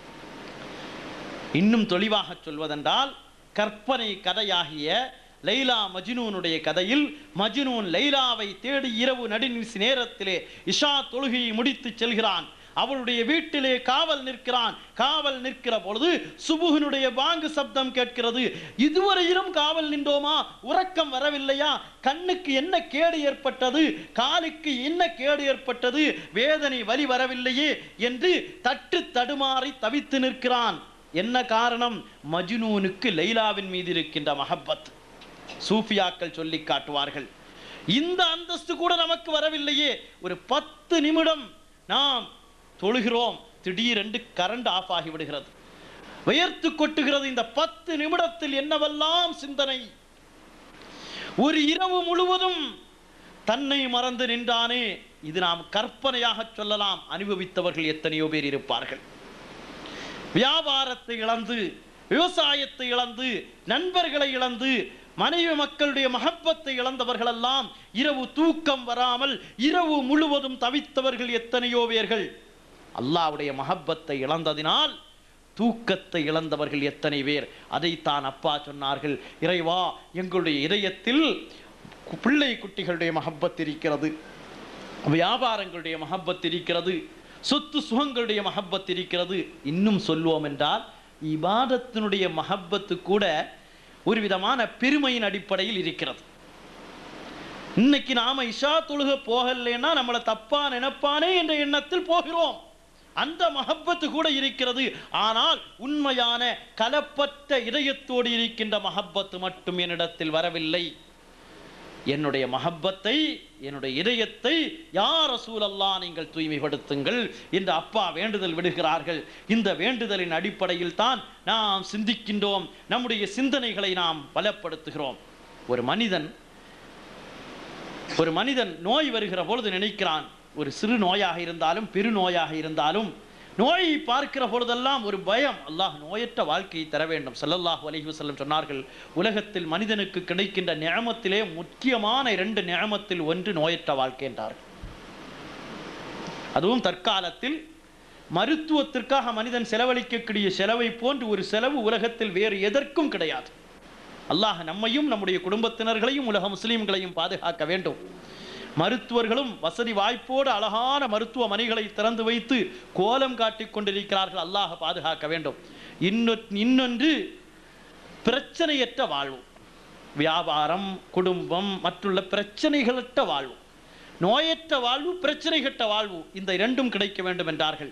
இன்னும் தெளிவாக சொல்வதென்றால் கற்பனை கதையாகிய லைலா மஜ்னூனுடைய கதையில் மஜ்னூன் லைலாவை தேடி இரவு நடுநிசி நேரத்திலே இஷா தொழுகையை முடித்து செல்கிறான் அவளுடைய வீட்டிலே காவல் நிற்கிறான் காவல் நிற்கிற பொழுது சுபுகனுடைய பாங்கு சப்தம் கேட்கிறது இதுவரையிலும் காவல் நின்றோமா உறக்கம் வரவில்லையா கண்ணுக்கு என்ன கேடு ஏற்பட்டது காலுக்கு என்ன கேடு ஏற்பட்டது வேதனை வலி வரவில்லையே என்று தட்டு தடுமாறி தவித்து நிற்கிறான் என்ன காரணம் மஜ்னூனுக்கு லைலாவின் மீது இருக்கின்ற மஹப்பத் சூஃபியாக்கள் சொல்லி காட்டுவார்கள் இந்த அந்தஸ்து கூட நமக்கு வரவில்லையே ஒரு பத்து நிமிடம் நாம் தொழுகிறோம் திடீரென்று கரண்ட் ஆஃப் ஆகி விடுகிறது வியர்த்து கொட்டுகிறது இந்த பத்து நிமிடத்தில் என்னவெல்லாம் சிந்தனை ஒரு இரவு முழுவதும் தன்னை மறந்து நின்றானே இது நாம் கற்பனையாக சொல்லலாம் அனுபவித்தவர்கள் எத்தனையோ பேர் இருப்பார்கள் வியாபாரத்தை இழந்து விவசாயத்தை இழந்து நண்பர்களை இழந்து மனைவி மக்களுடைய மகப்பத்தை இழந்தவர்களெல்லாம் இரவு தூக்கம் வராமல் இரவு முழுவதும் தவித்தவர்கள் எத்தனையோ பேர்கள் அல்லாவுடைய மஹப்பத்தை இழந்ததினால் தூக்கத்தை இழந்தவர்கள் எத்தனை பேர் அதைத்தான் அப்பா சொன்னார்கள் இறைவா எங்களுடைய இதயத்தில் கு- பிள்ளை குட்டிகளுடைய மஹப்பத் இருக்கிறது வியாபாரங்களுடைய மஹப்பத் இருக்கிறது சொத்து சுகங்களுடைய மஹப்பத் இருக்கிறது இன்னும் சொல்வோம் என்றால் இபாதத்தினுடைய மஹப்பத்து கூட ஒரு விதமான பெருமையின் அடிப்படையில் இருக்கிறது இன்னைக்கு நாம இஷா தொழுக போகலைன்னா நம்மளை தப்பா நினைப்பானே என்ற எண்ணத்தில் போகிறோம் அந்த மஹப்பத்து கூட இருக்கிறது ஆனால் உண்மையான கலப்பற்ற இதயத்தோடு இருக்கின்ற மஹப்பத்து மட்டும் என்னிடத்தில் வரவில்லை என்னுடைய மஹப்பத்தை என்னுடைய இதயத்தை யார் ரசூலல்லா நீங்கள் தூய்மைப்படுத்துங்கள் என்று அப்பா வேண்டுதல் விடுகிறார்கள் இந்த வேண்டுதலின் அடிப்படையில் தான் நாம் சிந்திக்கின்றோம் நம்முடைய சிந்தனைகளை நாம் பலப்படுத்துகிறோம் ஒரு மனிதன் ஒரு மனிதன் நோய் வருகிற பொழுது நினைக்கிறான் ஒரு சிறு நோயாக இருந்தாலும் பெரு நோயாக இருந்தாலும் நோயை பார்க்கிற பொழுதெல்லாம் ஒரு பயம் அல்லாஹ் நோயற்ற வாழ்க்கையை தர வேண்டும் ஸல்லல்லாஹு அலைஹி வஸல்லம் சொன்னார்கள் உலகத்தில் மனிதனுக்கு கிடைக்கின்ற நியமத்திலே முக்கியமான இரண்டு நியமத்தில் ஒன்று நோயற்ற வாழ்க்கை என்றார்கள் அதுவும் தற்காலத்தில் மருத்துவத்திற்காக மனிதன் செலவழிக்கக்கூடிய செலவை போன்று ஒரு செலவு உலகத்தில் வேறு எதற்கும் கிடையாது அல்லாஹ் நம்மையும் நம்முடைய குடும்பத்தினர்களையும் உலக முஸ்லீம்களையும் பாதுகாக்க வேண்டும் மருத்துவர்களும் வசதி வாய்ப்போடு அழகான மருத்துவமனைகளை திறந்து வைத்து கோலம் காட்டிக் கொண்டிருக்கிறார்கள் அல்லாஹ் பாதுகாக்க வேண்டும் இன்னொ இன்னொன்று பிரச்சனையற்ற வாழ்வு வியாபாரம் குடும்பம் மற்றுள்ள பிரச்சனைகளற்ற வாழ்வு நோயற்ற வாழ்வு பிரச்சனைகட்ட வாழ்வு இந்த இரண்டும் கிடைக்க வேண்டும் என்றார்கள்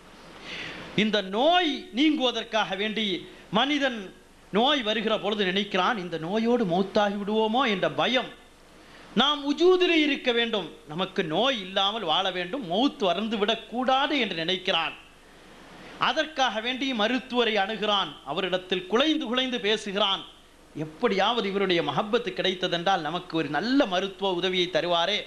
இந்த நோய் நீங்குவதற்காக வேண்டி மனிதன் நோய் வருகிற பொழுது நினைக்கிறான் இந்த நோயோடு மௌத்தாகி விடுவோமோ என்ற பயம் நாம் உஜூதிலே இருக்க வேண்டும் நமக்கு நோய் இல்லாமல் வாழ வேண்டும் மௌத் வறந்து விடக்கூடாது என்று நினைக்கிறான் அதற்காக வேண்டி மருத்துவரை அணுகிறான் அவரிடத்தில் குலைந்து குலைந்து பேசுகிறான் எப்படியாவது இவருடைய மஹப்பத்து கிடைத்ததென்றால் நமக்கு ஒரு நல்ல மருத்துவ உதவியை தருவாரே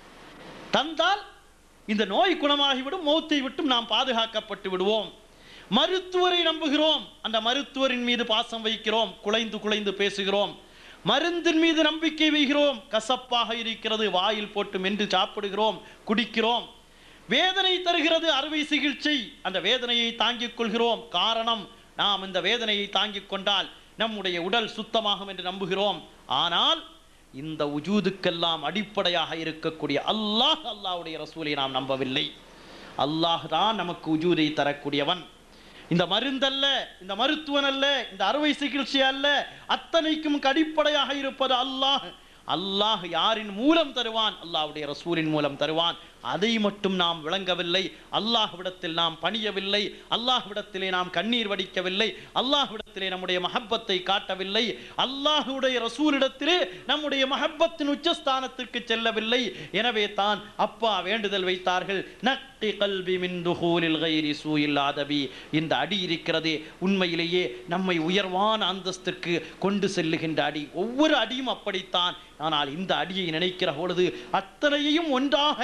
தந்தால் இந்த நோய் குணமாகிவிடும் மௌத்தை விட்டும் நாம் பாதுகாக்கப்பட்டு விடுவோம் மருத்துவரை நம்புகிறோம் அந்த மருத்துவரின் மீது பாசம் வைக்கிறோம் குலைந்து குலைந்து பேசுகிறோம் மருந்தின் மீது நம்பிக்கை வைக்கிறோம் கசப்பாக இருக்கிறது வாயில் போட்டு மென்று சாப்பிடுகிறோம் குடிக்கிறோம் வேதனை தருகிறது அறுவை சிகிச்சை அந்த வேதனையை தாங்கிக் கொள்கிறோம் காரணம் நாம் இந்த வேதனையை தாங்கிக் கொண்டால் நம்முடைய உடல் சுத்தமாகும் என்று நம்புகிறோம் ஆனால் இந்த உஜூதுக்கெல்லாம் அடிப்படையாக இருக்கக்கூடிய அல்லாஹ் அல்லாஹ்வுடைய ரசூலை நாம் நம்பவில்லை அல்லாஹ் தான் நமக்கு உஜூதை தரக்கூடியவன் இந்த மருந்தல்ல இந்த மருத்துவன் அல்ல இந்த அறுவை சிகிச்சை அல்ல அத்தனைக்கும் அடிப்படையாக இருப்பது அல்லாஹ் அல்லாஹ் யாரின் மூலம் தருவான் அல்லாஹ்வுடைய ரசூலின் மூலம் தருவான் அதை மட்டும் நாம் விளங்கவில்லை அல்லாஹ்விடத்தில் நாம் பணியவில்லை அல்லாஹ்விடத்திலே நாம் கண்ணீர் வடிக்கவில்லை அல்லாஹ்விடத்திலே நம்முடைய மஹப்பத்தை காட்டவில்லை அல்லாஹ்வுடைய ரசூலிடத்திலே நம்முடைய மஹப்பத்தின் உச்சஸ்தானத்திற்கு செல்லவில்லை எனவே தான் அப்பா வேண்டுதல் வைத்தார்கள் நக்டி கல்வி மின் துஹூலில் கைரி சூயில் ஆதபி இந்த அடி இருக்கிறதே உண்மையிலேயே நம்மை உயர்வான அந்தஸ்திற்கு கொண்டு செல்லுகின்ற அடி ஒவ்வொரு அடியும் அப்படித்தான் ஆனால் இந்த அடியை நினைக்கிற பொழுது அத்தனையையும் ஒன்றாக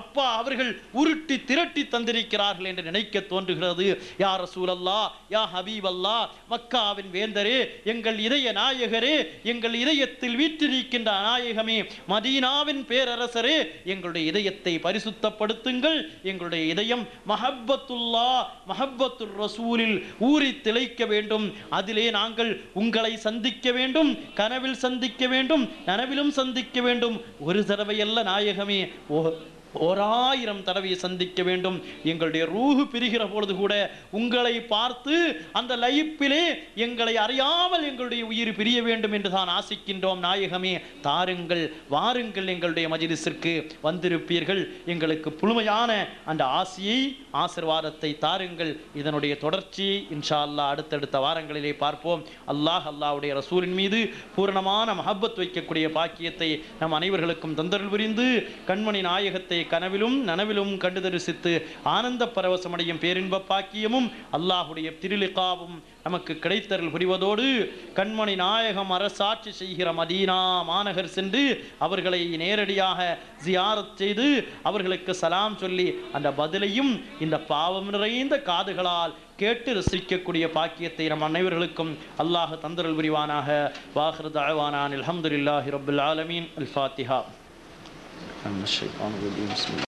அப்பா அவர்கள் உருட்டி திரட்டி தந்திருக்கிறார்கள் என்று நினைக்க தோன்றுகிறது யா ரசூலல்லா யா ஹபீப் அல்லா மக்காவின் வேந்தரே எங்கள் இதய நாயகரே எங்கள் இதயத்தில் வீற்றிருக்கின்ற நாயகமே மதீனாவின் பேரரசரே எங்களுடைய இதயத்தை பரிசுத்தப்படுத்துங்கள் எங்களுடைய இதயம் மஹப்பத்துல்லா மஹப்பத்துர் ரசூலில் ஊறி திளைக்க வேண்டும் அதிலே நாங்கள் உங்களை சந்திக்க வேண்டும் கனவில் சந்திக்க வேண்டும் நனவிலும் சந்திக்க வேண்டும் ஒரு தடவை அல்ல நாயகமே ஓ ஓராயிரம் தடவை சந்திக்க வேண்டும் எங்களுடைய ரூஹு பிரிகிற பொழுது கூட உங்களை பார்த்து அந்த லைப்பிலே எங்களை அறியாமல் எங்களுடைய உயிர் பிரிய வேண்டும் என்று தான் ஆசிக்கின்றோம் நாயகமே தாருங்கள் வாருங்கள் எங்களுடைய மஜிலிஸிற்கு வந்திருப்பீர்கள் எங்களுக்கு புழுமையான அந்த ஆசியை ஆசிர்வாதத்தை தாருங்கள் இதனுடைய தொடர்ச்சியை இன்ஷா அல்லாஹ் அடுத்தடுத்த வாரங்களிலே பார்ப்போம் அல்லாஹ் அல்லாஹ்வுடைய ரசூலின் மீது பூரணமான மஹப்பத் வைக்கக்கூடிய பாக்கியத்தை நம் அனைவர்களுக்கும் தந்தருள் புரிந்து கண்மணி நாயகத்தை கனவிலும் நனவிலும் கண்டு தரிசித்து ஆனந்த பரவசமடையும் பேரின்ப பாக்கியமும் அல்லாஹுடைய திருலிகாவும் நமக்கு கிடைத்தருள் புரிவதோடு கண்மணி நாயகம் அரசாட்சி செய்கிற மதீனா மாநகர் சென்று அவர்களை நேரடியாக ஜியாரத் செய்து அவர்களுக்கு சலாம் சொல்லி அந்த பதிலையும் இந்த பாவம் நிறைந்த காதுகளால் கேட்டு ரசிக்கக்கூடிய பாக்கியத்தை நம் அனைவர்களுக்கும் அல்லாஹ் தந்தருள் புரிவானாக வாஹர் தாழ்வானான் அல்ஹம்துலில்லாஹி ரபில் ஆலமீன் அல் ஃபாத்திஹா الشيطان الرجيم بسم الله